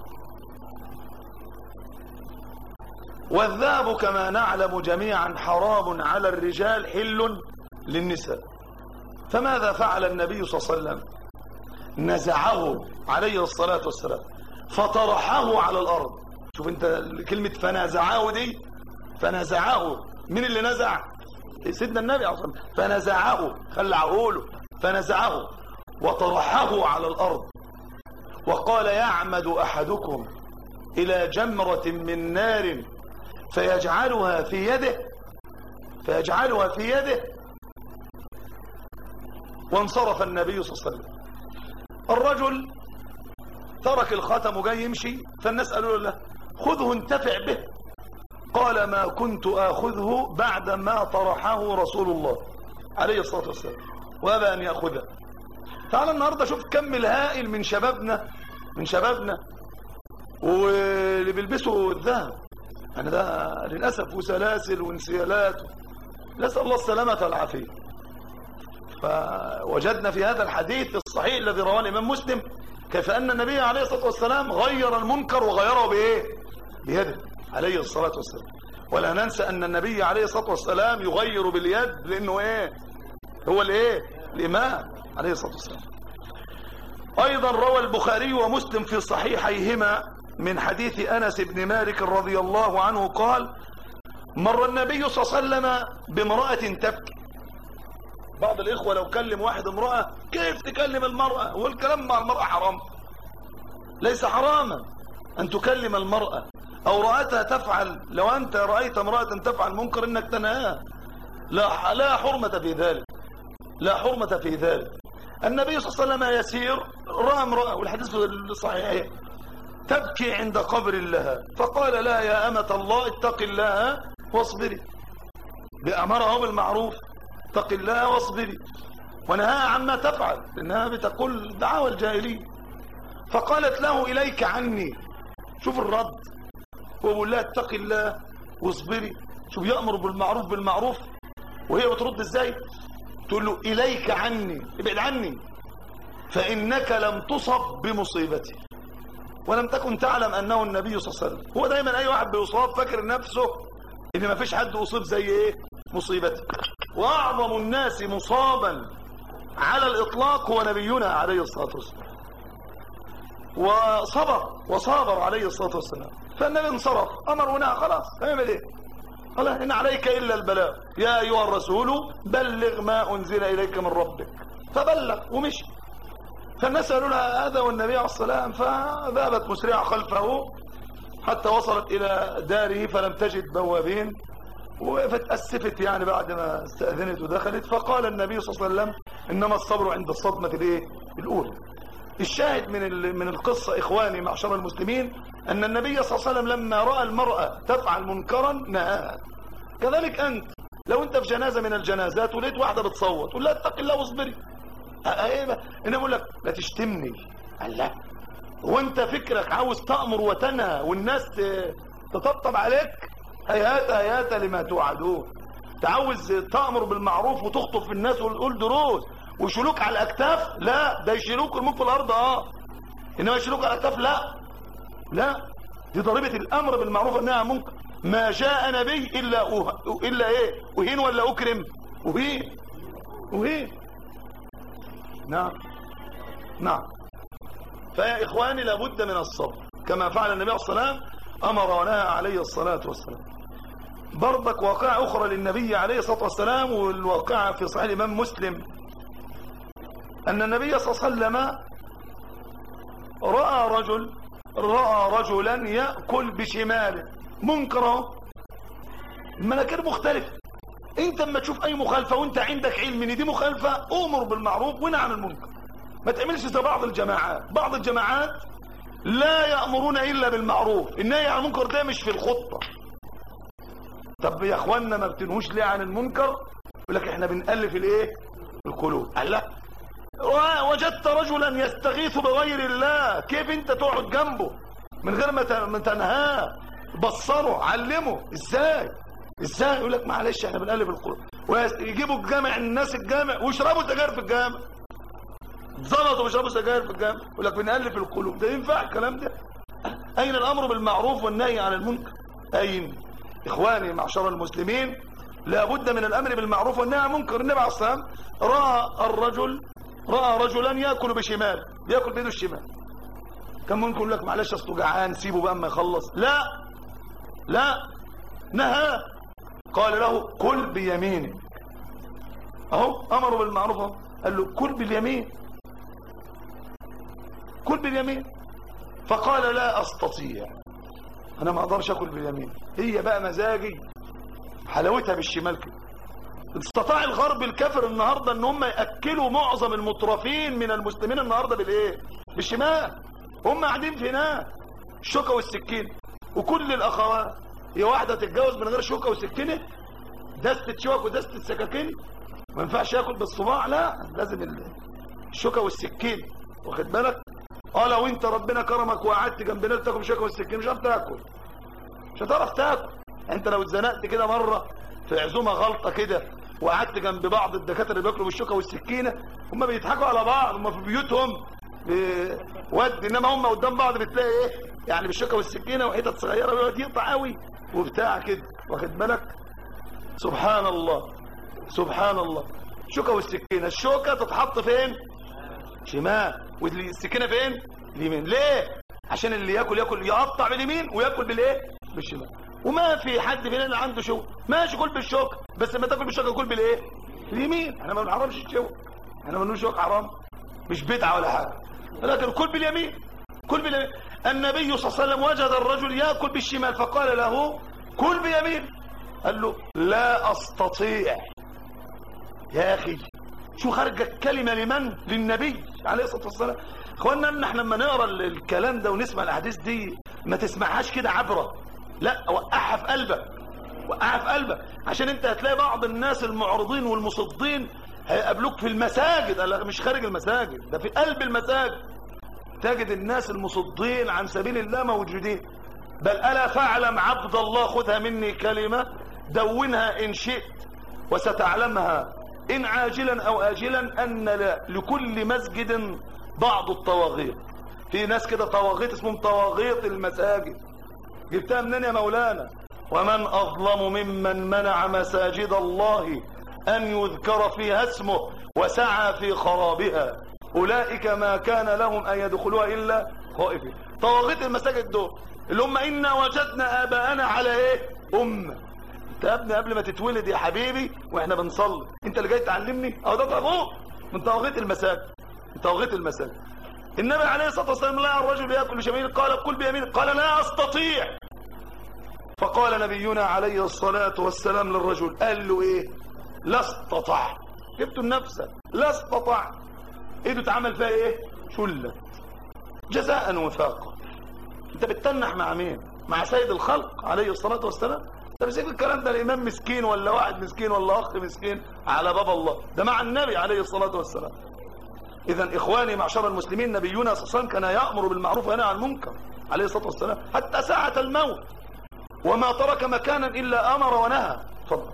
والذهب كما نعلم جميعا حرام على الرجال حل للنساء فماذا فعل النبي صلى الله عليه وسلم نزعه عليه الصلاة والسلام فطرحه على الأرض شوف انت كلمة فنزعه دي فنزعه من اللي نزع سيدنا النبي عليه الصلاة والسلام فنزعه خلعه له فنزعه وطرحه على الأرض وقال يعمد أحدكم إلى جمرة من نار فيجعلها في يده فيجعلها في يده وانصرف النبي صلى الله عليه وسلم الرجل ترك الخاتم وجاي يمشي فالناس قالوا له خذه انتفع به قال ما كنت آخذه بعد ما طرحه رسول الله عليه الصلاة والسلام وأبى أن يأخذه تعال النهاردة شوف كم الهائل من شبابنا من شبابنا واللي بيلبسوا الذهب يعني ده للأسف وسلاسل وانسيالات نسأل الله السلامة والعافية فوجدنا في هذا الحديث الصحيح الذي رواه الإمام مسلم كيف أن النبي عليه الصلاة والسلام غير المنكر وغيره بإيه بيده عليه الصلاة والسلام ولا ننسى أن النبي عليه الصلاة والسلام يغير باليد لأنه إيه هو الإيه الإمام عليه الصلاة والسلام أيضا روى البخاري ومسلم في صحيحيهما من حديث أنس بن مالك رضي الله عنه قال مر النبي صلى الله عليه وسلم بامرأة تبكي بعض الإخوة لو كلم واحد امرأة كيف تكلم المرأة والكلام مع المرأة حرام ليس حراما أن تكلم المرأة أو رأتها تفعل لو أنت رأيت امرأة تفعل منكر إنك تنهاها لا, لا حرمة في ذلك لا حرمة في ذلك النبي صلى الله عليه وسلم يسير رأى امرأة والحديث الصحيح تبكي عند قبر لها فقال لا يا أمة الله اتق الله واصبري بأمره بالمعروف اتق الله واصبري ونهاها عما تفعل لأنها بتقول دعاوى الجاهلية فقالت له إليك عني شوف الرد هو بيقول لها اتق الله واصبري شوف يأمر بالمعروف بالمعروف وهي بترد ازاي تقول له إليك عني ابعد عني فإنك لم تصب بمصيبتي ولم تكن تعلم أنه النبي صلى الله عليه وسلم هو دايما أي واحد بيصاب فاكر نفسه إن ما فيش حد أصيب زي إيه مصيبته وأعظم الناس مصابا على الإطلاق هو نبينا عليه الصلاة والسلام وصبر وصابر عليه الصلاة والسلام فالنبي انصرف أمر ونهى خلاص هيعمل إيه قال إن عليك إلا البلاغ يا أيها الرسول بلغ ما أنزل إليك من ربك فبلغ ومشي فالناس قالوا لها هذا والنبي عليه السلام فذهبت مسرعة خلفه حتى وصلت إلى داره فلم تجد بوابين فتأسفت يعني بعد ما استأذنت ودخلت فقال النبي صلى الله عليه وسلم إنما الصبر عند الصدمة الايه الأولى الشاهد من من القصة إخواني معشر المسلمين أن النبي صلى الله عليه وسلم لما رأى المرأة تفعل منكرا نهاها كذلك أنت لو أنت في جنازة من الجنازات ولقيت واحدة بتصوت تقول لا اتق الله واصبري ايه انا بقول لك لا تشتمني قال لا وانت فكرك عاوز تأمر وتنهى والناس تطبطب عليك هيهات هيهات لما توعدون تعوز تأمر بالمعروف وتخطب في الناس وتقول دروس ويشيلوك على الاكتاف لا ده يشيلوك ويرموك في الارض اه انما يشيلوك على الاكتاف لا لا دي ضريبه الامر بالمعروف انها منكر ما جاء نبي الا أوه... الا ايه اهين ولا اكرم اهين اهين نعم نعم فيا إخواني لابد من الصبر كما فعل النبي عليه الصلاة والسلام أمر ونهى عليه الصلاة والسلام برضك واقعة أخرى للنبي عليه الصلاة والسلام والواقعة في صحيح الإمام مسلم أن النبي صلى الله عليه وسلم رأى رجل رأى رجلا يأكل بشماله منكره المناكير مختلفة انت اما تشوف اي مخالفة وانت عندك علم ان دي مخالفة امر بالمعروف ونهى عن المنكر ما تعملش زي بعض الجماعات بعض الجماعات لا يأمرون الا بالمعروف النهي عن المنكر ده مش في الخطة طب يا اخوانا ما بتنهوش ليه عن المنكر يقول لك احنا بنألف الايه القلوب قال لا وجدت رجلا يستغيث بغير الله كيف انت تقعد جنبه من غير ما تنهاه بصره علمه ازاي ازاي يقول لك معلش احنا بنقلب القلوب ويجيبوا الجامع الناس الجامع ويشربوا سجاير في الجامع ظبطوا ويشربوا سجاير في الجامع يقول لك بنقلب القلوب ده ينفع الكلام ده اين الامر بالمعروف والنهي عن المنكر اين اخواني معشر المسلمين لابد من الامر بالمعروف والنهي عن المنكر النبي عليه الصلاه والسلام راى الرجل راى رجلا ياكل بشمال ياكل بيده الشمال كان ممكن يقول لك معلش اصله جعان سيبه بقى اما يخلص لا لا نهى قال له كل بيمينك اهو امره بالمعروف اهو قال له كل باليمين كل باليمين فقال لا استطيع انا ما اقدرش اكل باليمين هي بقى مزاجي حلاوتها بالشمال كده استطاع الغرب الكافر النهاردة ان هم يأكلوا معظم المترفين من المسلمين النهاردة بالايه بالشمال هم قاعدين في هناك الشوكة والسكين وكل الاخوات هي واحدة تتجوز من غير شوكة وسكينة دستة شوك ودستة سكاكين ما ينفعش ياكل بالصباع لا لازم الشوكة والسكين واخد بالك اه لو انت ربنا كرمك وقعدت جنب ناس تاكل بالشوكة والسكين مش هتعرف تاكل مش هتعرف تاكل انت لو اتزنقت كده مرة في عزومة غلطة كده وقعدت جنب بعض الدكاتره اللي بياكلوا بالشوكه والسكينه هم بيضحكوا على بعض هم في بيوتهم ود انما هم قدام بعض بتلاقي ايه يعني بالشوكه والسكينه وحتت صغيره بيقعد يقطع قوي وبتاع كده واخد بالك سبحان الله سبحان الله الشوكه والسكينه الشوكه تتحط فين شمال والسكينه فين اليمين ليه عشان اللي ياكل ياكل يقطع باليمين وياكل بالايه بالشمال وما في حد فينا عنده شوك ماشي كل بالشوك بس لما تاكل بالشوك كل بالايه اليمين احنا ما بنحرمش الشوك احنا ما بنقولش شوك حرام مش بدعه ولا حاجه لكن كل باليمين كل باليمين النبي صلى الله عليه وسلم وجد الرجل ياكل بالشمال فقال له كل بيمين قال له لا استطيع يا اخي شو خرجت كلمه لمن للنبي عليه الصلاه والسلام اخوانا ان احنا لما نقرا الكلام ده ونسمع الاحاديث دي ما تسمعهاش كده عبره لا وقعها في قلبك وقعها في قلبك عشان انت هتلاقي بعض الناس المعرضين والمصدين هيقابلوك في المساجد مش خارج المساجد ده في قلب المساجد تجد الناس المصدين عن سبيل الله موجودين بل ألا فاعلم عبد الله خذها مني كلمة دونها إن شئت وستعلمها إن عاجلا أو آجلا أن لكل مسجد بعض الطواغيت في ناس كده طواغيت اسمهم طواغيت المساجد جبتها منين يا مولانا ومن أظلم ممن منع مساجد الله أن يذكر فيها اسمه وسعى في خرابها أولئك ما كان لهم أن يدخلوها إلا خائفين طواغيت المساجد دول اللي هم إنا وجدنا آباءنا على إيه أمة انت يا ابني قبل ما تتولد يا حبيبي واحنا بنصلي انت اللي جاي تعلمني اهو ده طاغوت من طواغيت المساجد من طواغيت المساجد النبي عليه الصلاه والسلام لقى الرجل ياكل بشمال قال كل بيمين قال لا استطيع فقال نبينا عليه الصلاه والسلام للرجل قال له ايه لا استطعت جبت النفس لا استطعت ايده اتعمل فيها ايه شلت جزاء وفاقا انت بتتنح مع مين مع سيد الخلق عليه الصلاه والسلام طب سيب الكلام ده الامام مسكين ولا واحد مسكين ولا اخ مسكين على باب الله ده مع النبي عليه الصلاه والسلام اذا اخواني معشر المسلمين نبينا صلى الله عليه وسلم كان يامر بالمعروف وينهى عن المنكر عليه الصلاه والسلام حتى ساعه الموت وما ترك مكانا الا امر ونهى اتفضل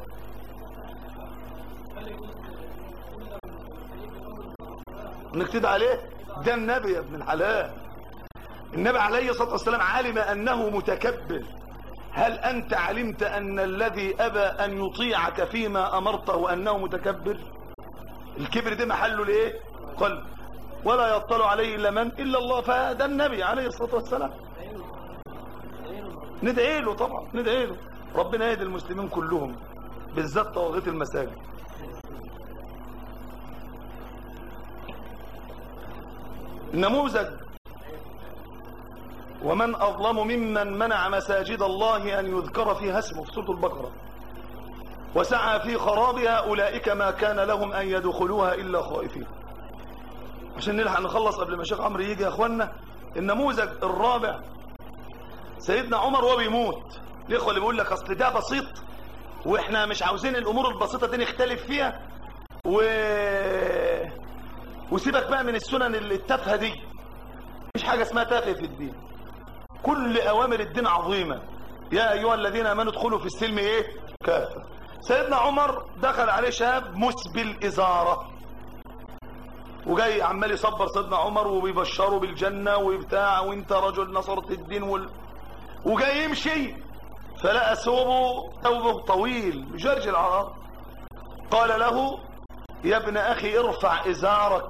نكتب عليه ده النبي يا ابن الحلال النبي عليه الصلاه والسلام علم انه متكبر هل أنت علمت أن الذي أبى أن يطيعك فيما أمرته أنه متكبر الكبر ده محله لإيه قلب ولا يطلع عليه إلا من إلا الله فهذا النبي عليه الصلاة والسلام ندعي له طبعا ندعي له ربنا يهدي المسلمين كلهم بالذات طواغيت المساجد نموذج ومن أظلم ممن منع مساجد الله أن يذكر فيها اسمه في سورة البقرة وسعى في خرابها أولئك ما كان لهم أن يدخلوها إلا خائفين عشان نلحق نخلص قبل ما الشيخ عمرو يجي يا اخوانا النموذج الرابع سيدنا عمر وهو بيموت الاخوه اللي بيقول لك اصل ده بسيط واحنا مش عاوزين الامور البسيطه دي نختلف فيها و وسيبك بقى من السنن اللي التافهه دي مفيش حاجه اسمها تافه في الدين كل اوامر الدين عظيمه يا ايها الذين امنوا ادخلوا في السلم ايه كافه سيدنا عمر دخل عليه شاب مسبل ازاره وجاي عمال يصبر سيدنا عمر وبيبشره بالجنه وبتاع وانت رجل نصرت الدين وال... وجاي يمشي فلقى ثوبه ثوبه طويل جرج العرب قال له يا ابن اخي ارفع ازارك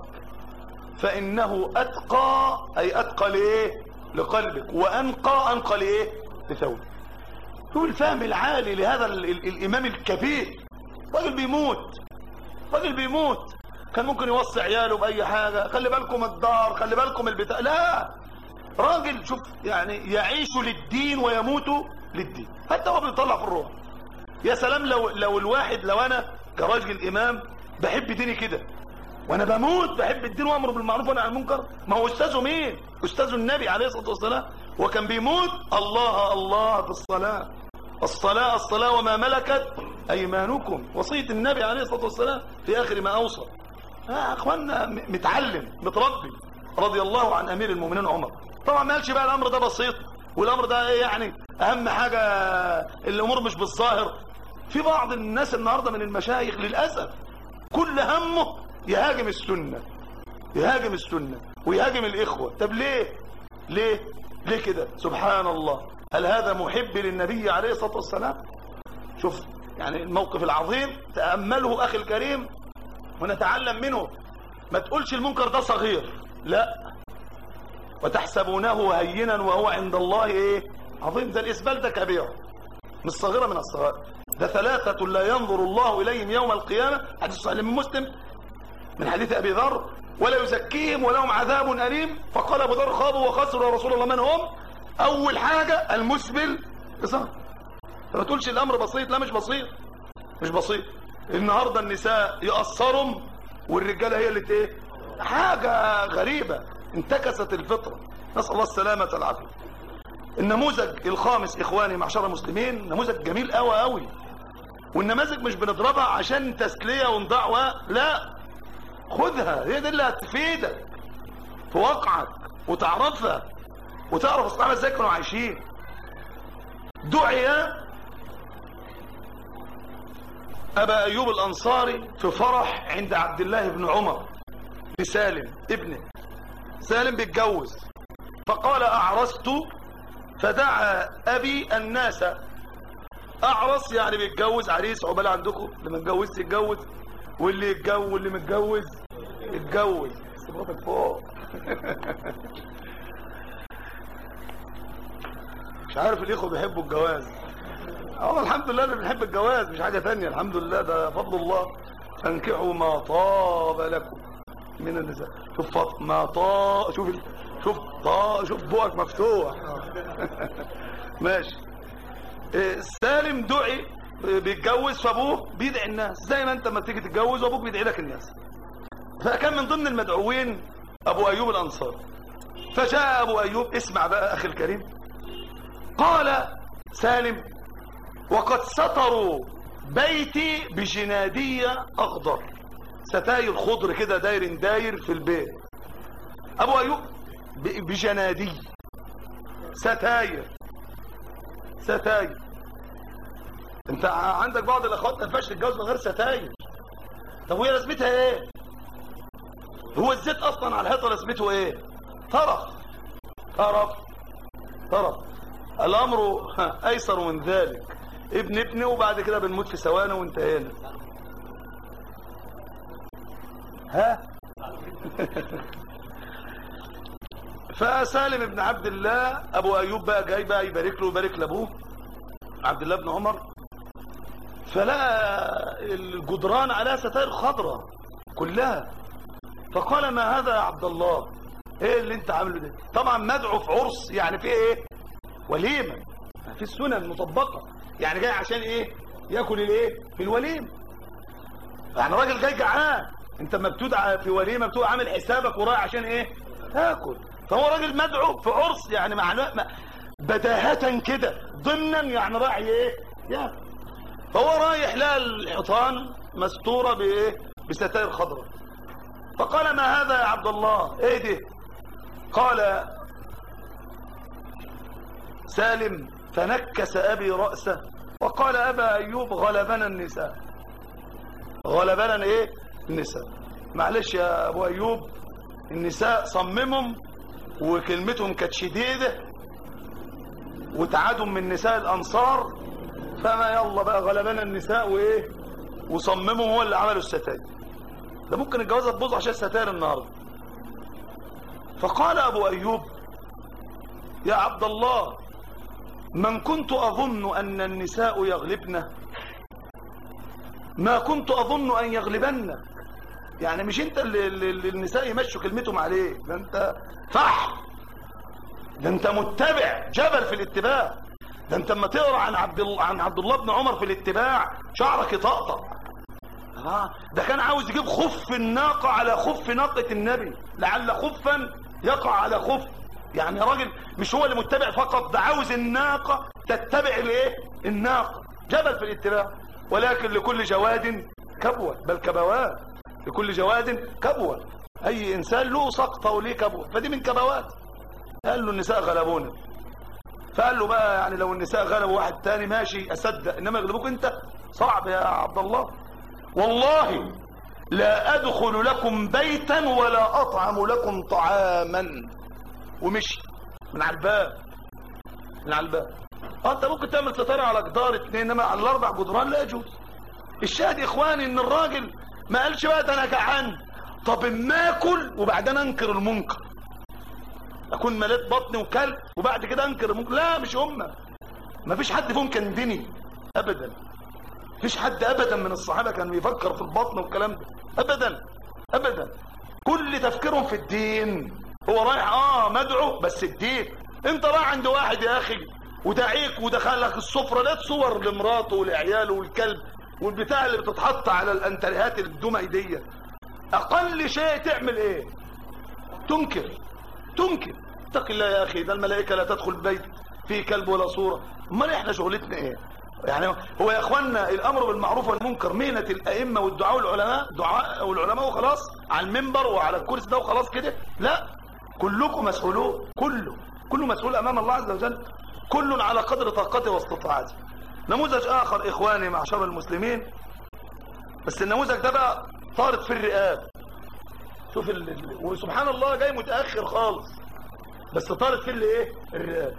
فانه اتقى اي اتقى لايه لقلبك وانقى انقى لايه لثوبك هو الفهم العالي لهذا ال ال الامام الكبير راجل بيموت راجل بيموت كان ممكن يوصي عياله باي حاجه خلي بالكم الدار خلي بالكم البتاع لا راجل شوف يعني يعيش للدين ويموت للدين حتى هو بيطلع في الروح يا سلام لو لو الواحد لو انا كراجل امام بحب ديني كده وانا بموت بحب الدين وامر بالمعروف ونهي عن المنكر ما هو استاذه مين استاذه النبي عليه الصلاه والسلام وكان بيموت الله الله في الصلاه الصلاه الصلاه وما ملكت ايمانكم وصيه النبي عليه الصلاه والسلام في اخر ما اوصى يا اخوانا متعلم متربي رضي الله عن امير المؤمنين عمر طبعا ما قالش بقى الامر ده بسيط والامر ده ايه يعني اهم حاجه الامور مش بالظاهر في بعض الناس النهارده من المشايخ للاسف كل همه يهاجم السنه يهاجم السنه ويهاجم الاخوه طب ليه ليه ليه كده سبحان الله هل هذا محب للنبي عليه الصلاه والسلام شوف يعني الموقف العظيم تامله اخي الكريم ونتعلم منه ما تقولش المنكر ده صغير لا وتحسبونه هينا وهو عند الله ايه عظيم ده الاسبال ده كبير مش صغيره من الصغائر ده ثلاثة لا ينظر الله إليهم يوم القيامة حديث صحيح من مسلم من حديث أبي ذر ولا يزكيهم ولهم عذاب أليم فقال أبو ذر خابوا وخسروا يا رسول الله من هم أول حاجة المسبل إصار ما تقولش الأمر بسيط لا مش بسيط مش بسيط النهاردة النساء يقصرهم والرجالة هي اللي ايه حاجة غريبة انتكست الفطرة نسأل الله السلامة والعافية النموذج الخامس اخواني معشر المسلمين نموذج جميل قوي قوي والنماذج مش بنضربها عشان تسلية ونضاع و... لا خذها هي دي اللي هتفيدك في واقعك وتعرفها وتعرف الصحابة ازاي كانوا عايشين دعي ابا ايوب الانصاري في فرح عند عبد الله بن عمر لسالم ابنه سالم بيتجوز فقال اعرست فدعا ابي الناس اعرس يعني بيتجوز عريس عقبال عندكم اللي ما اتجوزش يتجوز واللي يتجوز واللي متجوز اتجوز صبرتك فوق مش عارف الاخوه بيحبوا الجواز اه الحمد لله اللي بنحب الجواز مش حاجه ثانيه الحمد لله ده فضل الله فانكحوا ما طاب لكم من النساء شوف فط... ما طا شوف ال... شوف طا شوف بوقك مفتوح ماشي إيه سالم دعي بيتجوز فابوه بيدعي الناس زي ما انت لما تيجي تتجوز وابوك بيدعي لك الناس فكان من ضمن المدعوين ابو ايوب الانصاري فجاء ابو ايوب اسمع بقى اخي الكريم قال سالم وقد سطروا بيتي بجنادية اخضر ستاير خضر كده داير داير في البيت ابو ايوب بجنادي ستاير ستاير انت عندك بعض الاخوات ما ينفعش تتجوز من غير ستاير طب وهي لازمتها ايه هو الزيت اصلا على الحيطه لازمته ايه طرف طرف طرف الامر ايسر من ذلك ابن ابني وبعد كده بنموت في ثواني وانتهينا ها فسالم بن عبد الله ابو ايوب بقى جاي بقى يبارك له ويبارك لابوه عبد الله بن عمر فلقى الجدران عليها ستائر خضراء كلها فقال ما هذا يا عبد الله ايه اللي انت عامله ده طبعا مدعو في عرس يعني في ايه وليمه في السنن مطبقه يعني جاي عشان ايه ياكل الايه في الوليمه يعني راجل جاي جعان انت لما بتدعى في وليمه بتبقى عامل حسابك ورايح عشان ايه تاكل فهو راجل مدعو في عرس يعني معناه ما- بداهة كده ضمنا يعني رايح ايه ياكل فهو رايح لقى الحيطان مستوره بايه بستائر خضراء فقال ما هذا يا عبد الله ايه ده قال سالم فنكس ابي راسه وقال ابا ايوب غلبنا النساء غلبنا ايه النساء معلش يا ابو ايوب النساء صممهم وكلمتهم كانت شديده وتعادوا من نساء الانصار فما يلا بقى غلبنا النساء وايه وصممهم هو اللي عملوا الستاير ده ممكن الجوازه تبوظ عشان الستاير النهارده فقال ابو ايوب يا عبد الله من كنت اظن ان النساء يغلبن ما كنت اظن ان يغلبن يعني مش انت اللي, اللي اللي النساء يمشوا كلمتهم عليك ده انت فح ده انت متبع جبل في الاتباع ده انت اما تقرا عن عبد الله عن عبد الله بن عمر في الاتباع شعرك يطقطق آه ده كان عاوز يجيب خف الناقه على خف ناقه النبي لعل خفا يقع على خف يعني راجل مش هو اللي متبع فقط ده عاوز الناقه تتبع الايه الناقه جبل في الاتباع ولكن لكل جواد كبوه بل كبوات لكل جواد كبوه اي انسان له سقطه وليه كبوه فدي من كبوات قال له النساء غلبونا فقال له بقى يعني لو النساء غلبوا واحد تاني ماشي اصدق انما يغلبوك انت صعب يا عبد الله والله لا ادخل لكم بيتا ولا اطعم لكم طعاما ومشي من على الباب من على الباب اه انت ممكن تعمل ستاره على جدار اتنين انما على الاربع جدران لا يجوز الشاهد يا اخواني ان الراجل ما قالش بقى ده انا جعان طب اما اكل وبعدين انكر المنكر اكون مليت بطني وكلب وبعد كده انكر المنكر لا مش هم ما فيش حد فيهم كان ديني ابدا فيش حد ابدا من الصحابه كان بيفكر في البطن والكلام ده ابدا ابدا كل تفكيرهم في الدين هو رايح اه مدعو بس الدين انت رايح عند واحد يا اخي ودعيك ودخلك السفره لقيت صور لمراته ولعياله والكلب والبتاع اللي بتتحط على الانتريهات الدمى دي اقل شيء تعمل ايه تنكر تنكر اتق الله يا اخي ده الملائكه لا تدخل بيت فيه كلب ولا صوره امال احنا شغلتنا ايه يعني هو يا اخوانا الامر بالمعروف والمنكر مهنه الائمه والدعاء والعلماء دعاء والعلماء وخلاص على المنبر وعلى الكرسي ده وخلاص كده لا كلكم مسؤولون كله كله مسؤول امام الله عز وجل كل على قدر طاقته واستطاعته نموذج اخر اخواني معشر المسلمين بس النموذج ده بقى طارت في الرئاب شوف ال... ال- وسبحان الله جاي متاخر خالص بس طارت في الايه الرئاب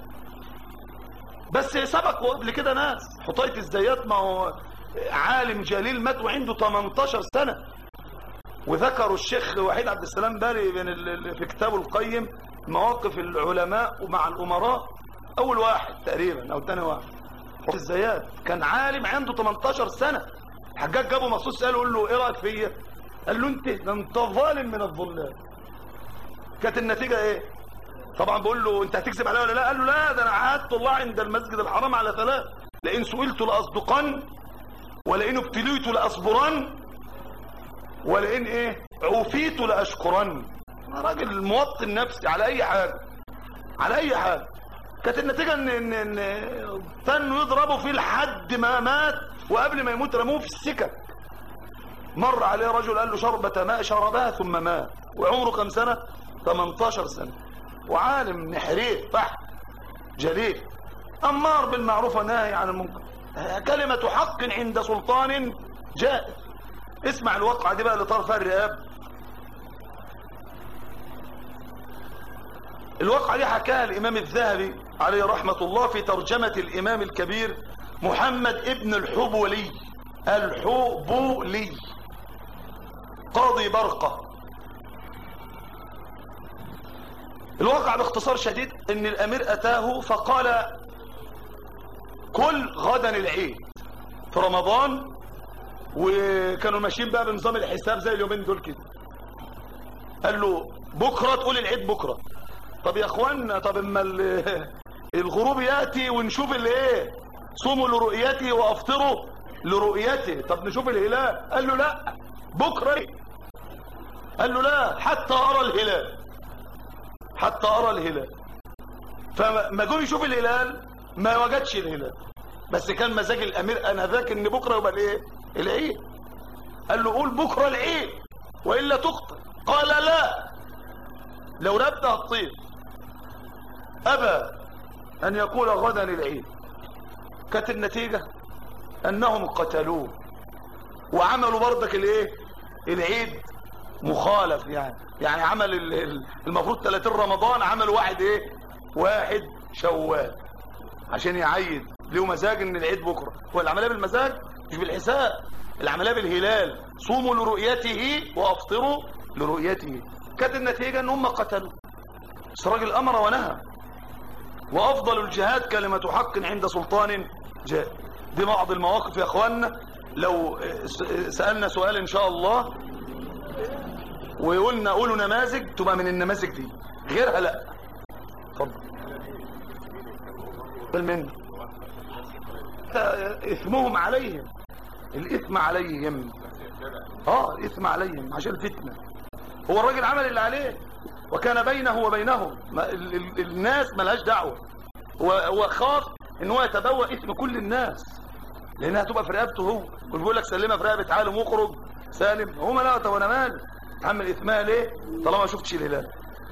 بس سبق قبل كده ناس حطيت الزيات ما هو عالم جليل مات وعنده 18 سنه وذكروا الشيخ وحيد عبد السلام باري بين ال- ال- في كتابه القيم مواقف العلماء ومع الامراء اول واحد تقريبا او ثاني واحد حطيت الزيات كان عالم عنده 18 سنه الحجاج جابه مخصوص قال له ايه رايك فيا قال له انت ده انت ظالم من الظلام كانت النتيجه ايه طبعا بقول له انت هتكذب عليا ولا لا قال له لا ده انا عهدت الله عند المسجد الحرام على ثلاث لئن سئلت لاصدقن ولئن ابتليت لاصبرن ولئن ايه عوفيت لاشكرن أنا راجل موطن نفسي على اي حاجه على اي حاجه كانت النتيجه ان ان ان تنوا يضربوا فيه لحد ما مات وقبل ما يموت رموه في السكك مر عليه رجل قال له شربة ماء شربها ثم مات وعمره كم سنة 18 سنة وعالم نحرير فحم جليل أمار بالمعروف وناهي عن المنكر آه، كلمة حق عند سلطان جائر اسمع الواقعة دي بقى اللي طار فيها الرقاب الواقعة دي حكاها الإمام الذهبي عليه رحمة الله في ترجمة الإمام الكبير محمد ابن الحبولي الحبولي قاضي برقة الواقع باختصار شديد ان الامير اتاه فقال كل غدا العيد في رمضان وكانوا ماشيين بقى بنظام الحساب زي اليومين دول كده قال له بكرة تقول العيد بكرة طب يا اخوانا طب اما ال- الغروب ياتي ونشوف الايه صوموا لرؤيتي وافطروا لرؤيته طب نشوف الهلال قال له لا بكره قال له لا حتى ارى الهلال حتى ارى الهلال فما جم يشوف الهلال ما وجدش الهلال بس كان مزاج الامير انا ذاك ان بكره يبقى الايه العيد قال له قول بكره العيد والا تخطئ قال لا لو نبت هتطير ابى ان يقول غدا العيد كانت النتيجه انهم قتلوه وعملوا برضك الايه العيد مخالف يعني يعني عمل ال- ال- المفروض 30 رمضان عملوا واحد ايه واحد شوال عشان يعيد له مزاج ان العيد بكره هو العمليه بالمزاج مش بالحساب العمليه بالهلال صوموا لرؤيته وافطروا لرؤيته كانت النتيجه ان هم قتلوا بس الراجل امر ونهى وافضل الجهاد كلمه حق عند سلطان جاء دي بعض المواقف يا اخوانا لو س- سالنا سؤال ان شاء الله وقلنا قولوا نماذج تبقى من النماذج دي غيرها لا اتفضل بل من اثمهم عليهم الاثم عليهم اه الاثم عليهم عشان الفتنه هو الراجل عمل اللي عليه وكان بينه وبينهم ما ال ال الناس ملهاش دعوه هو هو خاف ان هو يتبوأ اثم كل الناس لانها تبقى في رقبته هو وبيقول لك سلمها في رقبه عالم واخرج سالم هم لا طب انا مالي اتحمل اثمها ليه طالما ما شفتش الهلال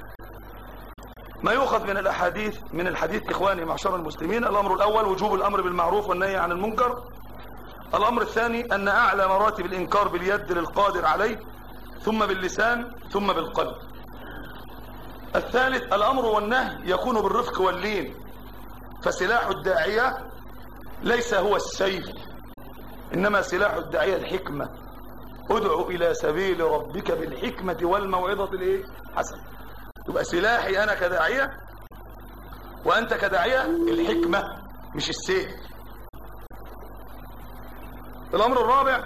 ما يؤخذ من الاحاديث من الحديث اخواني معشر المسلمين الامر الاول وجوب الامر بالمعروف والنهي عن المنكر الامر الثاني ان اعلى مراتب الانكار باليد للقادر عليه ثم باللسان ثم بالقلب الثالث الامر والنهي يكون بالرفق واللين فسلاح الداعيه ليس هو السيف انما سلاح الداعيه الحكمه ادعو الى سبيل ربك بالحكمه والموعظه الايه حسنه يبقى سلاحي انا كداعيه وانت كداعيه الحكمه مش السيف الامر الرابع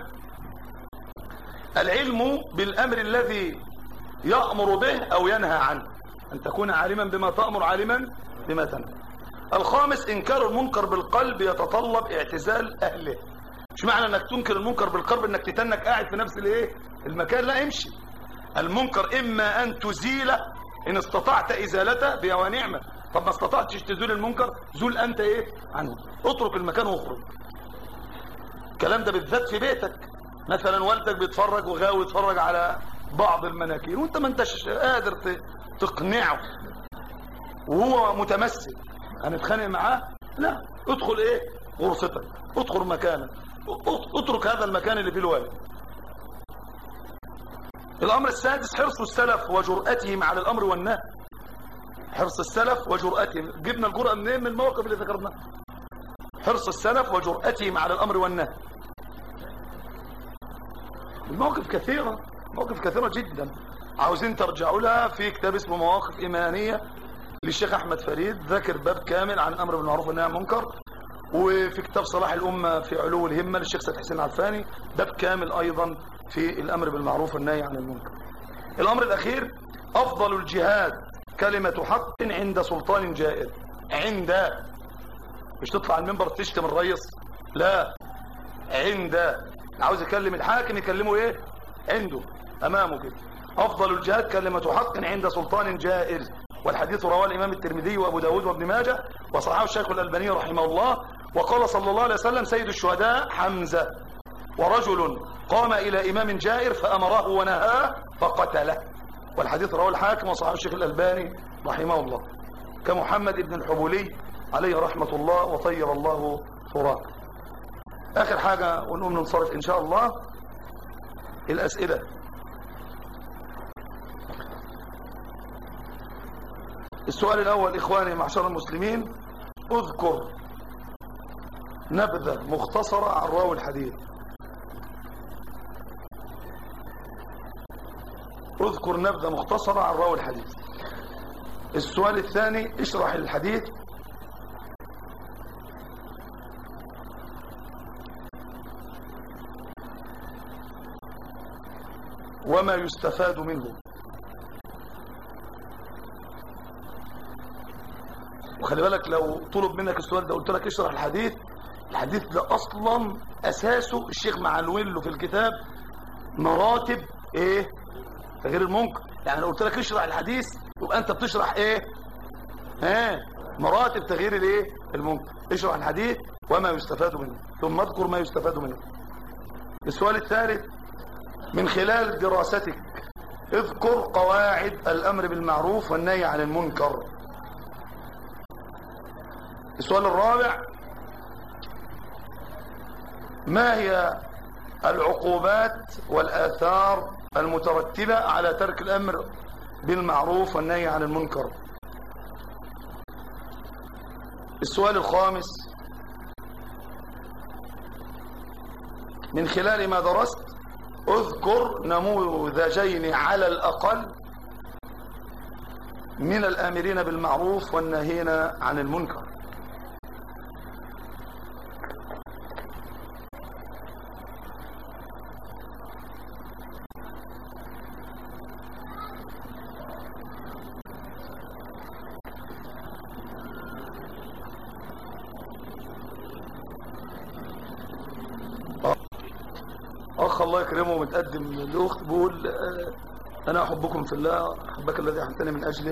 العلم بالامر الذي يامر به او ينهى عنه ان تكون عالما بما تامر عالما بما تنهى الخامس انكار المنكر بالقلب يتطلب اعتزال اهله مش معنى انك تنكر المنكر بالقلب انك تتنك قاعد في نفس الايه المكان لا امشي المنكر اما ان تزيله ان استطعت ازالته بها ونعمه طب ما استطعتش تزول المنكر زول انت ايه عنه اترك المكان واخرج الكلام ده بالذات في بيتك مثلا والدك بيتفرج وغاوي يتفرج على بعض المناكير وانت ما انتش قادر ت- تقنعه وهو متمسك هنتخانق معاه لا ادخل ايه غرفتك ادخل مكانك ات- اترك هذا المكان اللي فيه الوالد الامر السادس حرص السلف وجرأتهم على الامر والنهي حرص السلف وجرأتهم جبنا الجرأة منين من المواقف اللي ذكرناها حرص السلف وجرأتهم على الامر والنهي المواقف كثيرة مواقف كثيرة جدا عاوزين ترجعوا لها في كتاب اسمه مواقف إيمانية للشيخ أحمد فريد ذاكر باب كامل عن الأمر بالمعروف والنهي عن المنكر وفي كتاب صلاح الأمة في علو الهمة للشيخ سيد حسين العفاني باب كامل أيضا في الأمر بالمعروف والنهي عن المنكر الأمر الأخير أفضل الجهاد كلمة حق عند سلطان جائر عند مش تطلع المنبر تشتم الرئيس لا عند عاوز يكلم الحاكم يكلمه ايه عنده امامه كده افضل الجهاد كلمة حق عند سلطان جائر والحديث رواه الامام الترمذي وابو داود وابن ماجه وصححه الشيخ الالباني رحمه الله وقال صلى الله عليه وسلم سيد الشهداء حمزة ورجل قام الى امام جائر فامره ونهاه فقتله والحديث رواه الحاكم وصححه الشيخ الالباني رحمه الله كمحمد بن الحبولي عليه رحمة الله وطير الله ثراه اخر حاجة ونقوم ننصرف ان شاء الله الاسئلة السؤال الاول اخواني معشر المسلمين اذكر نبذة مختصرة عن راوي الحديث اذكر نبذة مختصرة عن راوي الحديث السؤال الثاني اشرح الحديث وما يستفاد منه وخلي بالك لو طلب منك السؤال ده قلت لك اشرح الحديث الحديث ده اصلا اساسه الشيخ معلول له في الكتاب مراتب ايه تغيير المنكر يعني لو قلت لك اشرح الحديث يبقى انت بتشرح ايه ها مراتب تغيير الايه المنكر اشرح الحديث وما يستفاد منه ثم اذكر ما يستفاد منه السؤال الثالث من خلال دراستك اذكر قواعد الامر بالمعروف والنهي عن المنكر السؤال الرابع ما هي العقوبات والآثار المترتبة على ترك الأمر بالمعروف والنهي عن المنكر السؤال الخامس من خلال ما درست اذكر نموذجين على الأقل من الآمرين بالمعروف والناهين عن المنكر اخ الله يكرمه متقدم لاخت بيقول آه، انا احبكم في الله احبك الذي احببتني من اجله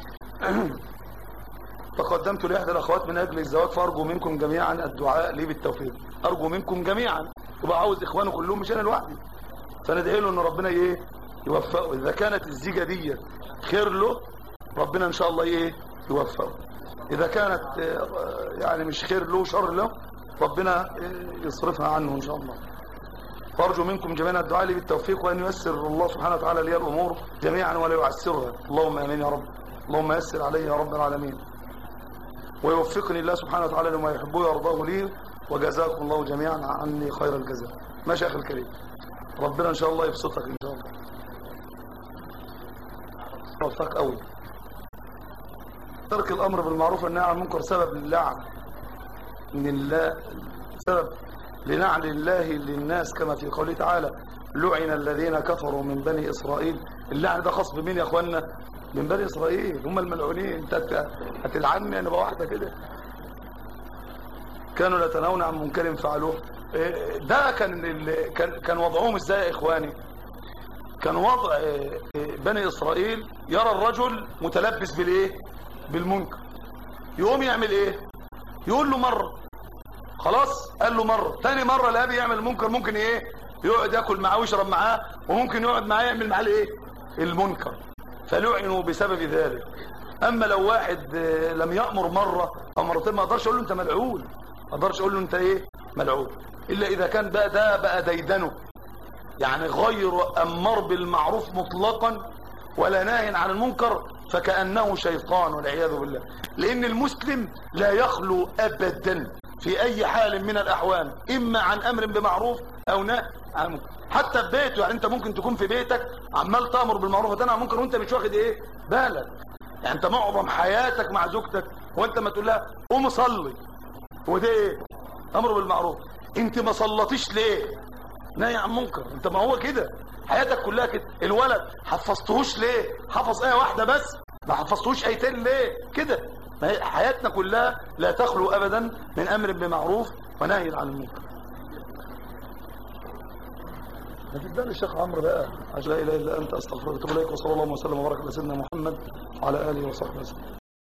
تقدمت لاحدى الاخوات من اجل الزواج فارجو منكم جميعا الدعاء لي بالتوفيق ارجو منكم جميعا يبقى عاوز اخوانه كلهم مش انا لوحدي فندعي له ان ربنا ايه يوفقه اذا كانت الزيجه دي خير له ربنا ان شاء الله ايه يوفقه اذا كانت آه، يعني مش خير له شر له ربنا آه، يصرفها عنه ان شاء الله فارجو منكم جميعا الدعاء لي بالتوفيق وان ييسر الله سبحانه وتعالى لي الامور جميعا ولا يعسرها اللهم امين يا رب اللهم يسر علي يا رب العالمين ويوفقني الله سبحانه وتعالى لما يحبه ويرضاه لي وجزاكم الله جميعا عني خير الجزاء ماشي يا اخي الكريم ربنا ان شاء الله يبسطك ان شاء الله يوفقك قوي ترك الامر بالمعروف والنهي عن المنكر سبب للعن من الله سبب لنعل الله للناس كما في قوله تعالى لعن الذين كفروا من بني إسرائيل اللعن ده خاص بمين يا أخوانا من بني إسرائيل هم الملعونين انت هت- هتلعني أنا واحدة كده كانوا لا يتناهون عن منكر فعلوه إيه، ده كان ال- كان كان وضعهم ازاي يا اخواني كان وضع إيه، إيه، بني اسرائيل يرى الرجل متلبس بالايه بالمنكر يقوم يعمل ايه يقول له مره خلاص قال له مرة تاني مرة الابي يعمل المنكر ممكن ايه يقعد ياكل معاه ويشرب معاه وممكن يقعد معاه يعمل معاه الايه المنكر فلعنوا بسبب ذلك اما لو واحد آه، لم يأمر مرة او مرتين ما اقدرش اقول له انت ملعون ما اقدرش اقول له انت ايه ملعون الا اذا كان بقى ده بقى ديدنه يعني غير امر بالمعروف مطلقا ولا ناهي عن المنكر فكأنه شيطان والعياذ بالله لأن المسلم لا يخلو أبدا في أي حال من الأحوال إما عن أمر بمعروف أو نهي عن منكر حتى في بيته يعني أنت ممكن تكون في بيتك عمال تأمر بالمعروف وتنهى عن المنكر وأنت مش واخد إيه بالك يعني أنت معظم حياتك مع زوجتك وأنت ما تقول لها قوم صلي وده إيه أمر بالمعروف أنت ما صلتيش ليه نهي عن منكر انت ما هو كده حياتك كلها كده الولد حفظتهوش ليه حفظ ايه واحده بس ما حفظتهوش ايتين ليه كده ما هي حياتنا كلها لا تخلو ابدا من امر بمعروف ونهي عن المنكر ما تداني الشيخ عمرو بقى عشان لا اله الا انت استغفرك واتوب اليك وصلى الله وسلم وبارك على سيدنا محمد وعلى اله وصحبه وسلم